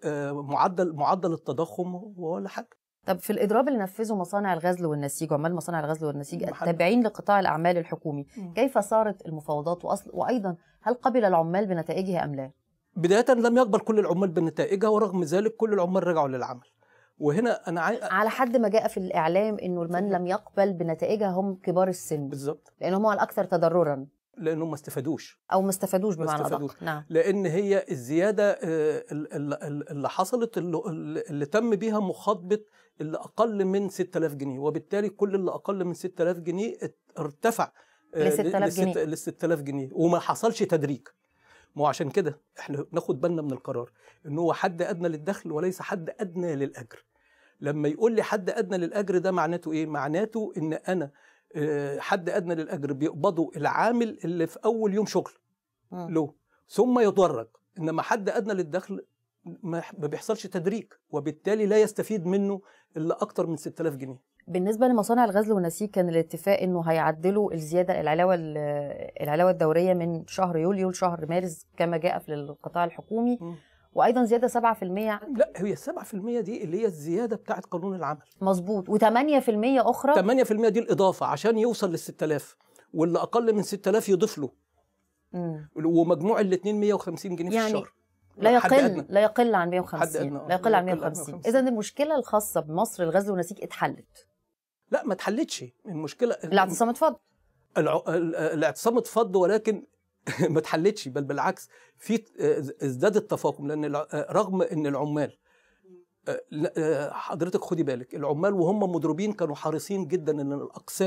Speaker 16: لمعدل معدل التضخم ولا حاجة
Speaker 1: طب في الإضراب اللي نفذه مصانع الغزل والنسيج عمال مصانع الغزل والنسيج التابعين لقطاع الأعمال الحكومي كيف صارت المفاوضات وأصل وأيضا هل قبل العمال بنتائجها أم لا؟
Speaker 16: بداية لم يقبل كل العمال بنتائجها ورغم ذلك كل العمال رجعوا للعمل وهنا أنا عاي...
Speaker 1: على حد ما جاء في الإعلام إنه من لم يقبل بنتائجها هم كبار السن
Speaker 16: بالظبط
Speaker 1: لأنهم هم الأكثر تضررا
Speaker 16: لأنهم ما استفادوش
Speaker 1: أو ما استفادوش
Speaker 16: ما
Speaker 1: بمعنى
Speaker 16: استفادوش.
Speaker 1: أدق نعم
Speaker 16: لان هي الزياده آه، ال- ال- ال- اللي حصلت اللي, اللي تم بيها مخاطبه اللي اقل من 6000 جنيه وبالتالي كل اللي اقل من 6000 جنيه ات- ارتفع
Speaker 1: ل 6000 جنيه.
Speaker 16: ل 6000 جنيه وما حصلش تدريج ما هو عشان كده احنا ناخد بالنا من القرار ان هو حد ادنى للدخل وليس حد ادنى للاجر لما يقول لي حد ادنى للاجر ده معناته ايه معناته ان انا آه، حد ادنى للاجر بيقبضه العامل اللي في اول يوم شغل له ثم يدرج انما حد ادنى للدخل ما ما بيحصلش تدريج وبالتالي لا يستفيد منه الا اكتر من 6000 جنيه
Speaker 1: بالنسبة لمصانع الغزل والنسيج كان الاتفاق انه هيعدلوا الزيادة العلاوة العلاوة الدورية من شهر يوليو لشهر مارس كما جاء في القطاع الحكومي وايضا زيادة 7%
Speaker 16: لا هي 7% دي اللي هي الزياده بتاعت قانون العمل
Speaker 1: مظبوط و8% اخرى
Speaker 16: 8% دي الاضافه عشان يوصل لل 6000 واللي اقل من 6000 يضيف له
Speaker 1: مم.
Speaker 16: ومجموع الاثنين 150 جنيه في
Speaker 1: يعني
Speaker 16: الشهر
Speaker 1: لا
Speaker 16: حد
Speaker 1: يقل
Speaker 16: أدنى.
Speaker 1: لا يقل عن
Speaker 16: حد
Speaker 1: 150
Speaker 16: أدنى،
Speaker 1: لا يقل عن
Speaker 16: لا يقل عن
Speaker 1: 150
Speaker 16: 150.
Speaker 1: اذا المشكلة الخاصة بمصر الغزل والنسيج اتحلت
Speaker 16: لا ما اتحلتش المشكله
Speaker 1: الاعتصام اتفضل
Speaker 16: الع... ال- الاعتصام اتفض ولكن ما اتحلتش بل بالعكس في ازداد التفاقم لان الع- رغم ان العمال آه، لا، آه، حضرتك خدي بالك العمال وهم مضروبين كانوا حريصين جدا ان الاقسام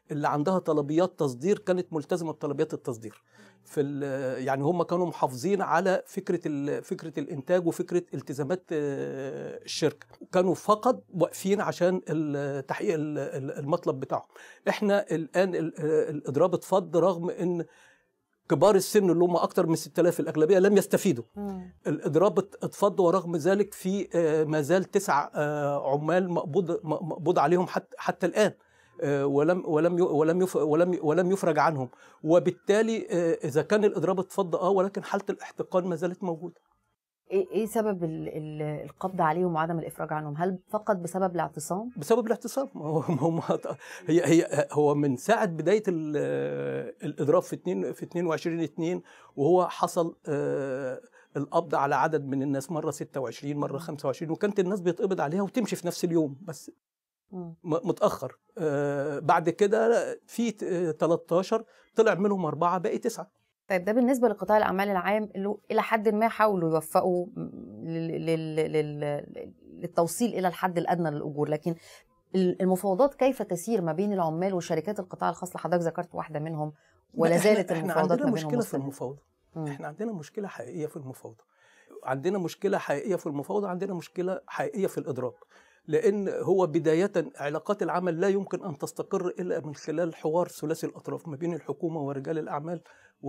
Speaker 16: اللي عندها طلبيات تصدير كانت ملتزمه بطلبيات التصدير في ال- يعني هم كانوا محافظين على فكره ال- فكره الانتاج وفكره التزامات آه، الشركه كانوا فقط واقفين عشان ال- تحقيق ال- ال- المطلب بتاعهم احنا الان ال- آه، الاضراب اتفض رغم ان كبار السن اللي هم اكثر من 6000 الاغلبيه لم يستفيدوا الاضراب ات- اتفض ورغم ذلك في آه، ما زال تسع آه، عمال مقبوض م- مقبوض عليهم حتى حتى الان آه، ولم ولم ي- ولم يف- ولم ولم يفرج عنهم وبالتالي آه، اذا كان الاضراب اتفض اه ولكن حاله الاحتقان ما زالت موجوده
Speaker 1: ايه إيه سبب ال- ال- القبض عليهم وعدم الافراج عنهم هل فقط بسبب الاعتصام
Speaker 16: بسبب الاعتصام ما هو ما هو ما هي هي هو من ساعه بدايه ال- الاضراب في 2 في 22 2 وهو حصل آه، القبض على عدد من الناس مره 26 مره 25 وكانت الناس بيتقبض عليها وتمشي في نفس اليوم بس
Speaker 1: مم.
Speaker 16: م- متاخر آه، بعد كده في ت- آه، 13 طلع منهم اربعه باقي تسعه
Speaker 1: طيب ده بالنسبه لقطاع الاعمال العام اللي الى حد ما حاولوا يوفقوا لل- لل- لل- للتوصيل الى الحد الادنى للاجور لكن ال- المفاوضات كيف تسير ما بين العمال وشركات القطاع الخاص لحضرتك ذكرت واحده منهم ولا
Speaker 16: لا، إحنا-
Speaker 1: زالت
Speaker 16: احنا
Speaker 1: المفاوضات
Speaker 16: عندنا
Speaker 1: ما بينهم
Speaker 16: مشكله في
Speaker 1: مستمرة؟
Speaker 16: المفاوضه
Speaker 1: مم.
Speaker 16: احنا عندنا مشكله حقيقيه في المفاوضه عندنا مشكله حقيقيه في المفاوضه عندنا مشكله حقيقيه في الاضراب لان هو بدايه علاقات العمل لا يمكن ان تستقر الا من خلال حوار ثلاثي الاطراف ما بين الحكومه ورجال الاعمال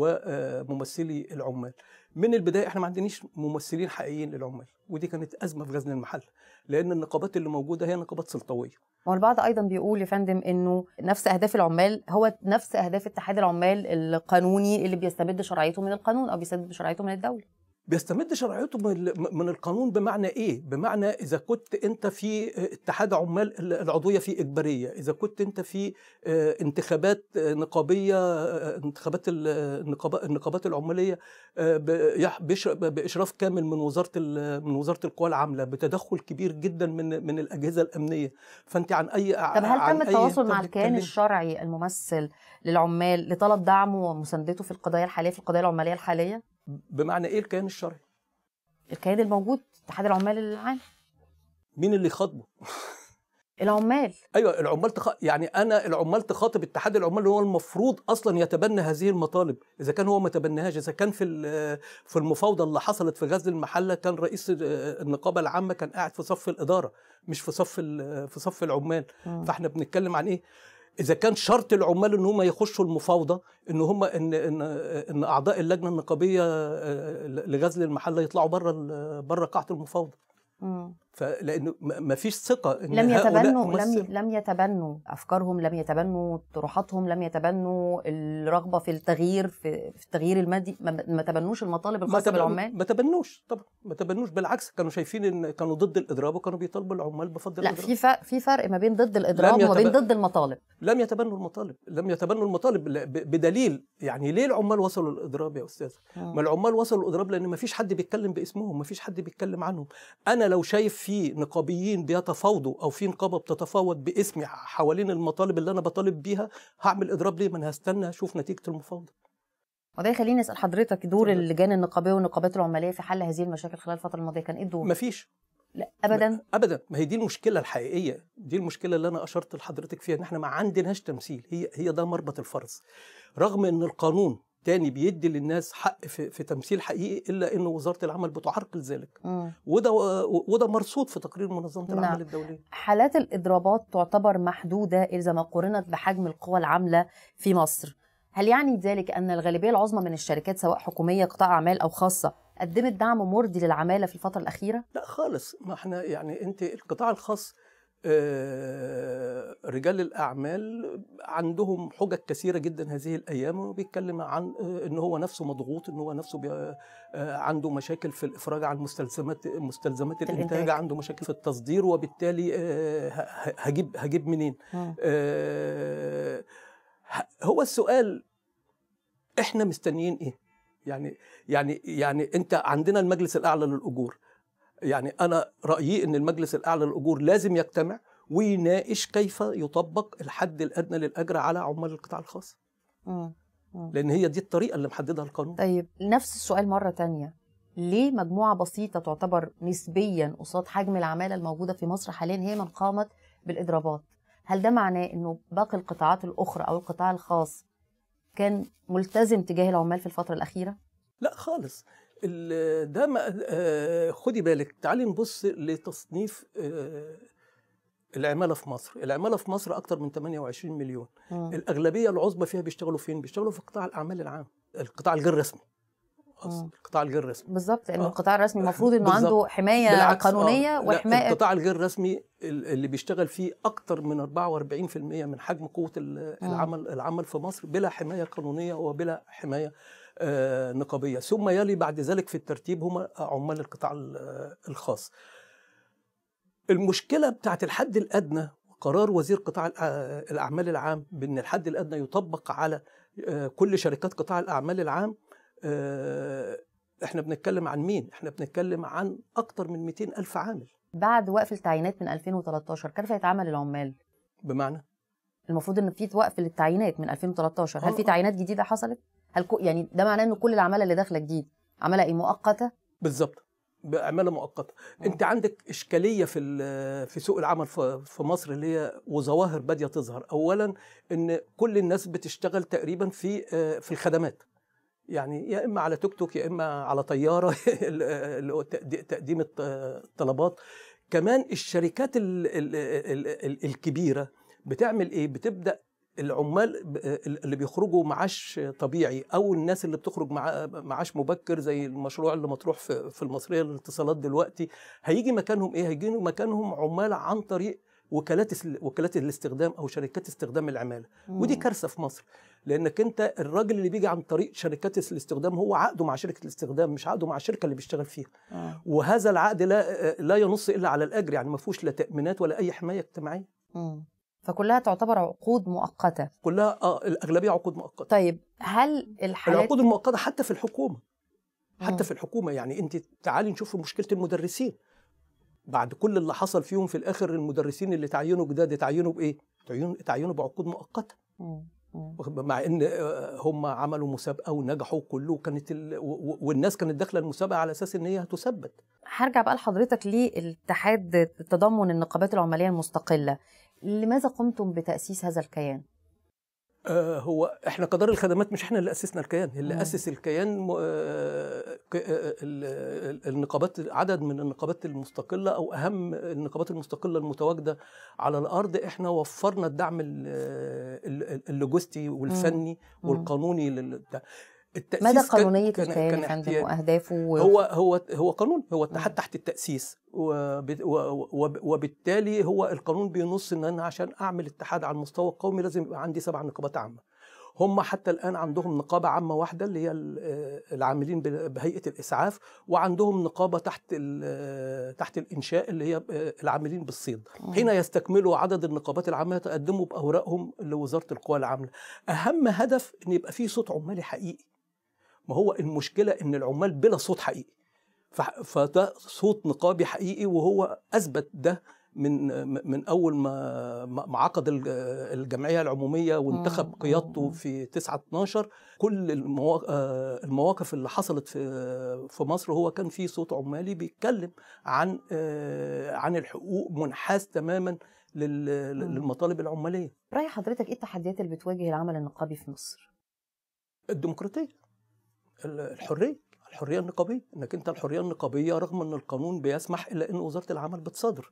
Speaker 16: وممثلي العمال من البدايه احنا ما عندناش ممثلين حقيقيين للعمال ودي كانت ازمه في غزل المحل لان النقابات اللي موجوده هي نقابات سلطويه
Speaker 1: والبعض ايضا بيقول يا فندم انه نفس اهداف العمال هو نفس اهداف اتحاد العمال القانوني اللي بيستمد شرعيته من القانون او بيستمد شرعيته من الدوله
Speaker 16: بيستمد شرعيته من ال- من القانون بمعنى ايه؟ بمعنى اذا كنت انت في اتحاد عمال العضويه فيه اجباريه، اذا كنت انت في آه، انتخابات آه، نقابيه آه، انتخابات ال- النقابات النقابات العماليه آه، ب- يح- بإش- باشراف كامل من وزاره ال- من وزاره القوى العامله بتدخل كبير جدا من من الاجهزه الامنيه، فانت عن اي
Speaker 1: طب هل
Speaker 16: عن
Speaker 1: تم
Speaker 16: أي-
Speaker 1: التواصل مع
Speaker 16: طب
Speaker 1: الكيان
Speaker 16: بتتكلم-
Speaker 1: الشرعي الممثل للعمال لطلب دعمه ومساندته في القضايا الحاليه في القضايا العماليه الحاليه؟
Speaker 16: بمعنى ايه الكيان الشرعي؟
Speaker 1: الكيان الموجود اتحاد العمال العام
Speaker 16: مين اللي خاطبه؟
Speaker 1: العمال
Speaker 16: ايوه العمال تخ... يعني انا العمال تخاطب اتحاد العمال اللي هو المفروض اصلا يتبنى هذه المطالب اذا كان هو ما تبناهاش اذا كان في ال- في المفاوضه اللي حصلت في غزل المحله كان رئيس النقابه العامه كان قاعد في صف الاداره مش في صف ال- في صف العمال
Speaker 1: مم.
Speaker 16: فاحنا بنتكلم عن ايه اذا كان شرط العمال ان هم يخشوا المفاوضه ان هم ان ان ان اعضاء اللجنه النقابيه آه، لغزل المحله يطلعوا بره ال- بره قاعه المفاوضه
Speaker 1: مم.
Speaker 16: فلانه ما فيش ثقه ان
Speaker 1: لم
Speaker 16: هؤلاء
Speaker 1: يتبنوا لم
Speaker 16: ممثل-
Speaker 1: لم يتبنوا افكارهم لم يتبنوا طروحاتهم لم يتبنوا الرغبه في التغيير في, في التغيير المادي ما, ما تبنوش المطالب
Speaker 16: ما
Speaker 1: الخاصه
Speaker 16: تبن-
Speaker 1: بالعمال
Speaker 16: ما تبنوش طبعا ما تبنوش بالعكس كانوا شايفين ان كانوا ضد الاضراب وكانوا بيطالبوا العمال بفضل
Speaker 1: لا
Speaker 16: الاضراب
Speaker 1: في فرق في فرق ما بين ضد الاضراب
Speaker 16: لم
Speaker 1: وما بين
Speaker 16: يتب-
Speaker 1: ضد المطالب
Speaker 16: لم يتبنوا المطالب لم يتبنوا المطالب ل- ب- بدليل يعني ليه العمال وصلوا للاضراب يا استاذ
Speaker 1: مم.
Speaker 16: ما العمال وصلوا للاضراب لان ما فيش حد بيتكلم باسمهم ما فيش حد بيتكلم عنهم انا لو شايف في نقابيين بيتفاوضوا او في نقابه بتتفاوض باسمي حوالين المطالب اللي انا بطالب بيها هعمل اضراب ليه ما انا هستنى اشوف نتيجه المفاوضه
Speaker 1: وده يخليني اسال حضرتك دور اللجان النقابيه والنقابات العماليه في حل هذه المشاكل خلال الفتره الماضيه كان ايه الدور؟
Speaker 16: مفيش
Speaker 1: لا ابدا
Speaker 16: ابدا ما هي دي المشكله الحقيقيه دي المشكله اللي انا اشرت لحضرتك فيها ان احنا ما عندناش تمثيل هي هي ده مربط الفرس رغم ان القانون تاني بيدي للناس حق في, في تمثيل حقيقي الا ان وزاره العمل بتعرقل ذلك
Speaker 1: مم.
Speaker 16: وده وده مرصود في تقرير منظمه
Speaker 1: نعم.
Speaker 16: العمل الدوليه
Speaker 1: حالات الإضرابات تعتبر محدودة إذا ما قورنت بحجم القوى العاملة في مصر هل يعني ذلك أن الغالبية العظمى من الشركات سواء حكومية قطاع أعمال أو خاصة قدمت دعم مرضي للعمالة في الفترة الأخيرة؟
Speaker 16: لا خالص ما احنا يعني انت القطاع الخاص آه، رجال الاعمال عندهم حجج كثيره جدا هذه الايام وبيتكلم عن آه، ان هو نفسه مضغوط ان هو نفسه بي- آه، عنده مشاكل في الافراج عن مستلزمات مستلزمات
Speaker 1: الإنتاج.
Speaker 16: الانتاج عنده مشاكل في التصدير وبالتالي آه، ه- ه- هجيب هجيب منين
Speaker 1: مم.
Speaker 16: آه، ه- هو السؤال احنا مستنيين ايه يعني يعني يعني انت عندنا المجلس الاعلى للاجور يعني انا رايي ان المجلس الاعلى للاجور لازم يجتمع ويناقش كيف يطبق الحد الادنى للاجر على عمال القطاع الخاص
Speaker 1: مم. مم.
Speaker 16: لان هي دي الطريقه اللي محددها القانون
Speaker 1: طيب نفس السؤال مرة تانية ليه مجموعة بسيطة تعتبر نسبيا قصاد حجم العمالة الموجودة في مصر حاليا هي من قامت بالإضرابات؟ هل ده معناه انه باقي القطاعات الاخرى او القطاع الخاص كان ملتزم تجاه العمال في الفتره الاخيره
Speaker 16: لا خالص ال- ده ما آه، خدي بالك تعالي نبص لتصنيف آه، العماله في مصر العماله في مصر اكتر من 28 مليون
Speaker 1: مم.
Speaker 16: الاغلبيه العظمى فيها بيشتغلوا فين بيشتغلوا في قطاع الاعمال العام القطاع الغير رسمي
Speaker 1: مم.
Speaker 16: القطاع الغير رسمي
Speaker 1: بالظبط لان
Speaker 16: آه.
Speaker 1: القطاع الرسمي المفروض انه
Speaker 16: بالظبط.
Speaker 1: عنده حمايه
Speaker 16: بالعكس، آه.
Speaker 1: قانونيه
Speaker 16: لا،
Speaker 1: وحمايه
Speaker 16: القطاع الغير رسمي ال- اللي بيشتغل فيه اكتر من 44% من حجم قوه ال-
Speaker 1: مم.
Speaker 16: العمل العمل في مصر بلا حمايه قانونيه وبلا حمايه آه، نقابيه ثم يلي بعد ذلك في الترتيب هم عمال القطاع ال- الخاص المشكله بتاعت الحد الادنى قرار وزير قطاع الأ- الاعمال العام بان الحد الادنى يطبق على آه، كل شركات قطاع الاعمال العام آه، احنا بنتكلم عن مين احنا بنتكلم عن اكتر من 200 الف عامل
Speaker 1: بعد وقف التعيينات من 2013 كيف يتعامل العمال
Speaker 16: بمعنى
Speaker 1: المفروض ان في وقف للتعيينات من 2013 هل
Speaker 16: آه،
Speaker 1: في
Speaker 16: آه.
Speaker 1: تعيينات جديده حصلت هل كو يعني ده معناه ان كل العماله اللي داخله جديد عماله ايه مؤقته
Speaker 16: بالظبط بعماله مؤقته انت عندك اشكاليه في ال- في سوق العمل في في مصر اللي هي وظواهر باديه تظهر اولا ان كل الناس بتشتغل تقريبا في آه، في الخدمات يعني يا اما على توك توك يا اما على طياره اللي هو تقدي- تقديم الط- الطلبات كمان الشركات ال ال ال ال الكبيره بتعمل ايه بتبدا العمال ب- اللي بيخرجوا معاش طبيعي او الناس اللي بتخرج مع معاش مبكر زي المشروع اللي مطروح في في المصريه للاتصالات دلوقتي هيجي مكانهم ايه هيجي مكانهم عمال عن طريق وكالات الس- وكالات الاستخدام او شركات استخدام العماله ودي
Speaker 1: مم.
Speaker 16: كارثه في مصر لانك انت الراجل اللي بيجي عن طريق شركات الاستخدام هو عقده مع شركه الاستخدام مش عقده مع الشركه اللي بيشتغل فيها
Speaker 1: آه.
Speaker 16: وهذا العقد لا لا ينص الا على الاجر يعني ما فيهوش لا تامينات ولا اي حمايه اجتماعيه
Speaker 1: مم. فكلها تعتبر عقود مؤقته
Speaker 16: كلها اه الاغلبيه عقود مؤقته
Speaker 1: طيب هل الحالات
Speaker 16: العقود المؤقته حتى في الحكومه حتى
Speaker 1: مم.
Speaker 16: في الحكومه يعني انت تعالي نشوف مشكله المدرسين بعد كل اللي حصل فيهم في الاخر المدرسين اللي تعينوا جداد اتعينوا بايه؟ تعينوا تعينوا بعقود مؤقته
Speaker 1: مم. مم.
Speaker 16: واخد بالك؟ مع ان آه، هم عملوا مسابقه ونجحوا كله كانت ال... و- و- والناس كانت داخله المسابقه على اساس ان هي هتثبت
Speaker 1: هرجع بقى لحضرتك للاتحاد تضمن النقابات العماليه المستقله لماذا قمتم بتاسيس هذا الكيان
Speaker 16: آه، هو احنا كدار الخدمات مش احنا اللي اسسنا الكيان اللي
Speaker 1: مم.
Speaker 16: اسس الكيان م- آه، ك- آه، ال- ال- النقابات عدد من النقابات المستقله او اهم النقابات المستقله المتواجده على الارض احنا وفرنا الدعم ال- ال- اللوجستي والفني
Speaker 1: مم.
Speaker 16: والقانوني لل- بتاع. التأسيس
Speaker 1: مدى
Speaker 16: كان-
Speaker 1: قانونيه
Speaker 16: كان-
Speaker 1: الكيان
Speaker 16: كان
Speaker 1: يا فندم
Speaker 16: احتياج.
Speaker 1: واهدافه و...
Speaker 16: هو هو هو قانون هو اتحاد تحت التاسيس وب- و- وب- وبالتالي هو القانون بينص ان انا عشان اعمل اتحاد على المستوى القومي لازم يبقى عندي سبع نقابات عامه هم حتى الان عندهم نقابه عامه واحده اللي هي ال- آه، العاملين ب- بهيئه الاسعاف وعندهم نقابه تحت ال- آه، تحت الانشاء اللي هي آه، العاملين بالصيد
Speaker 1: مم.
Speaker 16: حين يستكملوا عدد النقابات العامه يتقدموا باوراقهم لوزاره القوى العامله اهم هدف ان يبقى فيه صوت عمالي حقيقي ما هو المشكله ان العمال بلا صوت حقيقي فح- فده صوت نقابي حقيقي وهو اثبت ده من من اول ما ما ما عقد الج- الجمعيه العموميه وانتخب
Speaker 1: مم.
Speaker 16: قيادته في 9 12 كل الموا- آه، المواقف اللي حصلت في في مصر هو كان في صوت عمالي بيتكلم عن آه، عن الحقوق منحاز تماما لل-
Speaker 1: مم.
Speaker 16: للمطالب العماليه
Speaker 1: راي حضرتك ايه التحديات اللي بتواجه العمل النقابي في مصر
Speaker 16: الديمقراطيه ال- الحريه الحريه النقابيه انك انت الحريه النقابيه رغم ان القانون بيسمح الا ان وزاره العمل بتصادر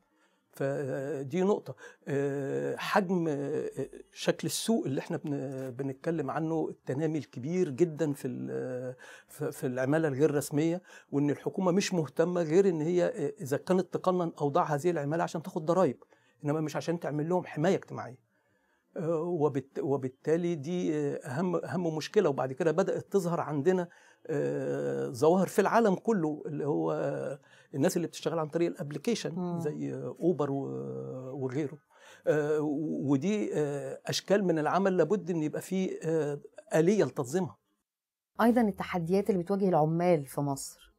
Speaker 16: فدي نقطة آه، حجم آه، شكل السوق اللي احنا بن- بنتكلم عنه التنامي الكبير جدا في ال- في في العمالة الغير رسمية وان الحكومة مش مهتمة غير ان هي آه، اذا كانت تقنن اوضاع هذه العمالة عشان تاخد ضرائب انما مش عشان تعمل لهم حماية اجتماعية آه، وبالت- وبالتالي دي آه، اهم اهم مشكله وبعد كده بدات تظهر عندنا آه، ظواهر في العالم كله اللي هو آه، الناس اللي بتشتغل عن طريق الابلكيشن
Speaker 1: مم.
Speaker 16: زي آه، اوبر و- وغيره آه، ودي آه، اشكال من العمل لابد ان يبقى فيه آه، اليه لتنظيمها
Speaker 1: ايضا التحديات اللي بتواجه العمال في مصر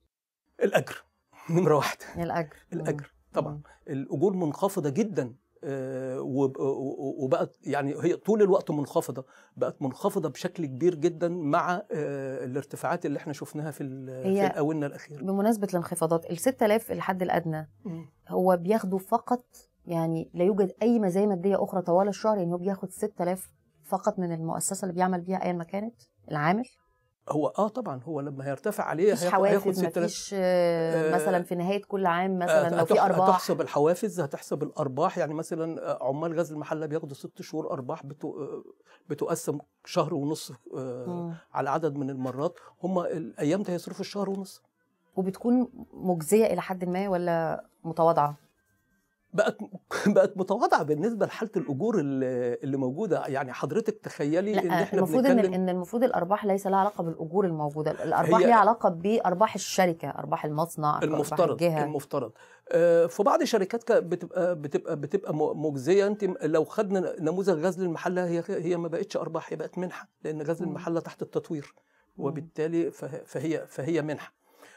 Speaker 16: الاجر نمره واحد
Speaker 1: الاجر
Speaker 16: الاجر طبعا الاجور منخفضه جدا آه، وب- وبقت يعني هي طول الوقت منخفضه بقت منخفضه بشكل كبير جدا مع آه، الارتفاعات اللي احنا شفناها في ال- في
Speaker 1: هي
Speaker 16: الاونه الاخيره
Speaker 1: بمناسبه الانخفاضات ال 6000 الحد الادنى
Speaker 16: مم.
Speaker 1: هو بياخدوا فقط يعني لا يوجد اي مزايا ماديه اخرى طوال الشهر يعني هو بياخد 6000 فقط من المؤسسه اللي بيعمل بيها ايا ما كانت العامل
Speaker 16: هو اه طبعا هو لما هيرتفع عليه
Speaker 1: مفيش
Speaker 16: هياخد هياخد
Speaker 1: حوافز
Speaker 16: 6000
Speaker 1: مفيش آه، مثلا في نهايه كل عام مثلا لو في
Speaker 16: هتح-
Speaker 1: ارباح
Speaker 16: هتحسب الحوافز هتحسب الارباح يعني مثلا آه، عمال غزل المحله بياخدوا ست شهور ارباح بتو آه، بتقسم شهر ونص آه،
Speaker 1: مم.
Speaker 16: على عدد من المرات هم الايام دي هيصرفوا الشهر ونص
Speaker 1: وبتكون مجزيه الى حد ما ولا متواضعه
Speaker 16: بقت بقت متواضعه بالنسبه لحاله الاجور اللي اللي موجوده يعني حضرتك تخيلي ان
Speaker 1: لا
Speaker 16: احنا
Speaker 1: المفروض ان
Speaker 16: بنتكلم
Speaker 1: ان المفروض الارباح ليس لها علاقه بالاجور الموجوده الارباح
Speaker 16: هي-
Speaker 1: ليها علاقه بارباح الشركه ارباح المصنع ارباح
Speaker 16: المفترض
Speaker 1: الجهه
Speaker 16: المفترض آه، في بعض الشركات كا- بتبقى بتبقى بتبقى م- مجزيه انت م- لو خدنا نموذج غزل المحله هي هي ما بقتش ارباح هي بقت منحه لان غزل
Speaker 1: مم.
Speaker 16: المحله تحت التطوير وبالتالي فه- فهي فهي منحه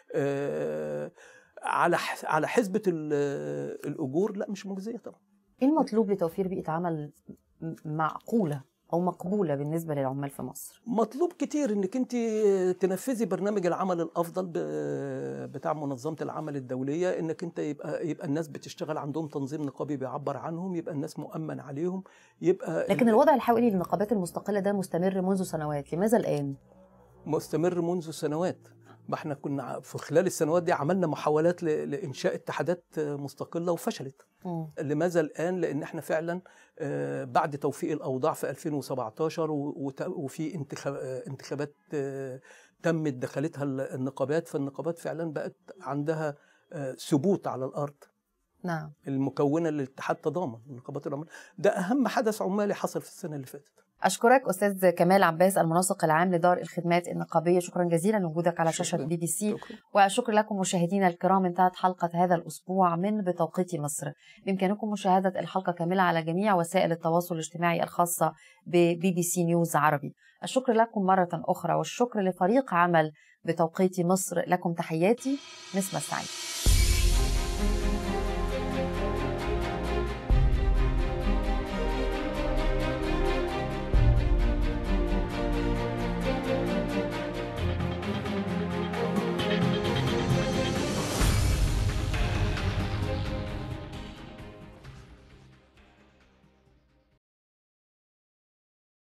Speaker 16: آه، على ح- على حسبه ال- الاجور لا مش مجزيه طبعا
Speaker 1: ايه المطلوب لتوفير بيئه عمل م- معقوله او مقبوله بالنسبه للعمال في مصر
Speaker 16: مطلوب كتير انك انت تنفذي برنامج العمل الافضل ب- بتاع منظمه العمل الدوليه انك انت يبقى يبقى الناس بتشتغل عندهم تنظيم نقابي بيعبر عنهم يبقى الناس مؤمن عليهم يبقى
Speaker 1: لكن الوضع الحالي للنقابات المستقله ده مستمر منذ سنوات لماذا الان
Speaker 16: مستمر منذ سنوات ما احنا كنا ع- في خلال السنوات دي عملنا محاولات ل- لانشاء اتحادات مستقله وفشلت لماذا الان لان احنا فعلا آه، بعد توفيق الاوضاع في 2017 و- وت- وفي انتخاب آه، انتخابات آه، تمت دخلتها ال- النقابات فالنقابات فعلا بقت عندها آه، ثبوت على الارض
Speaker 1: نعم
Speaker 16: المكونه للاتحاد تضامن نقابات العمال ده اهم حدث عمالي حصل في السنه اللي فاتت
Speaker 1: اشكرك استاذ كمال عباس المنسق العام لدار الخدمات النقابيه شكرا جزيلا لوجودك على شاشه بي بي سي وشكرا لكم مشاهدينا الكرام انتهت حلقه هذا الاسبوع من بتوقيت مصر بامكانكم مشاهده الحلقه كامله على جميع وسائل التواصل الاجتماعي الخاصه ببي بي سي نيوز عربي الشكر لكم مره اخرى والشكر لفريق عمل بتوقيت مصر لكم تحياتي نسمه سعيد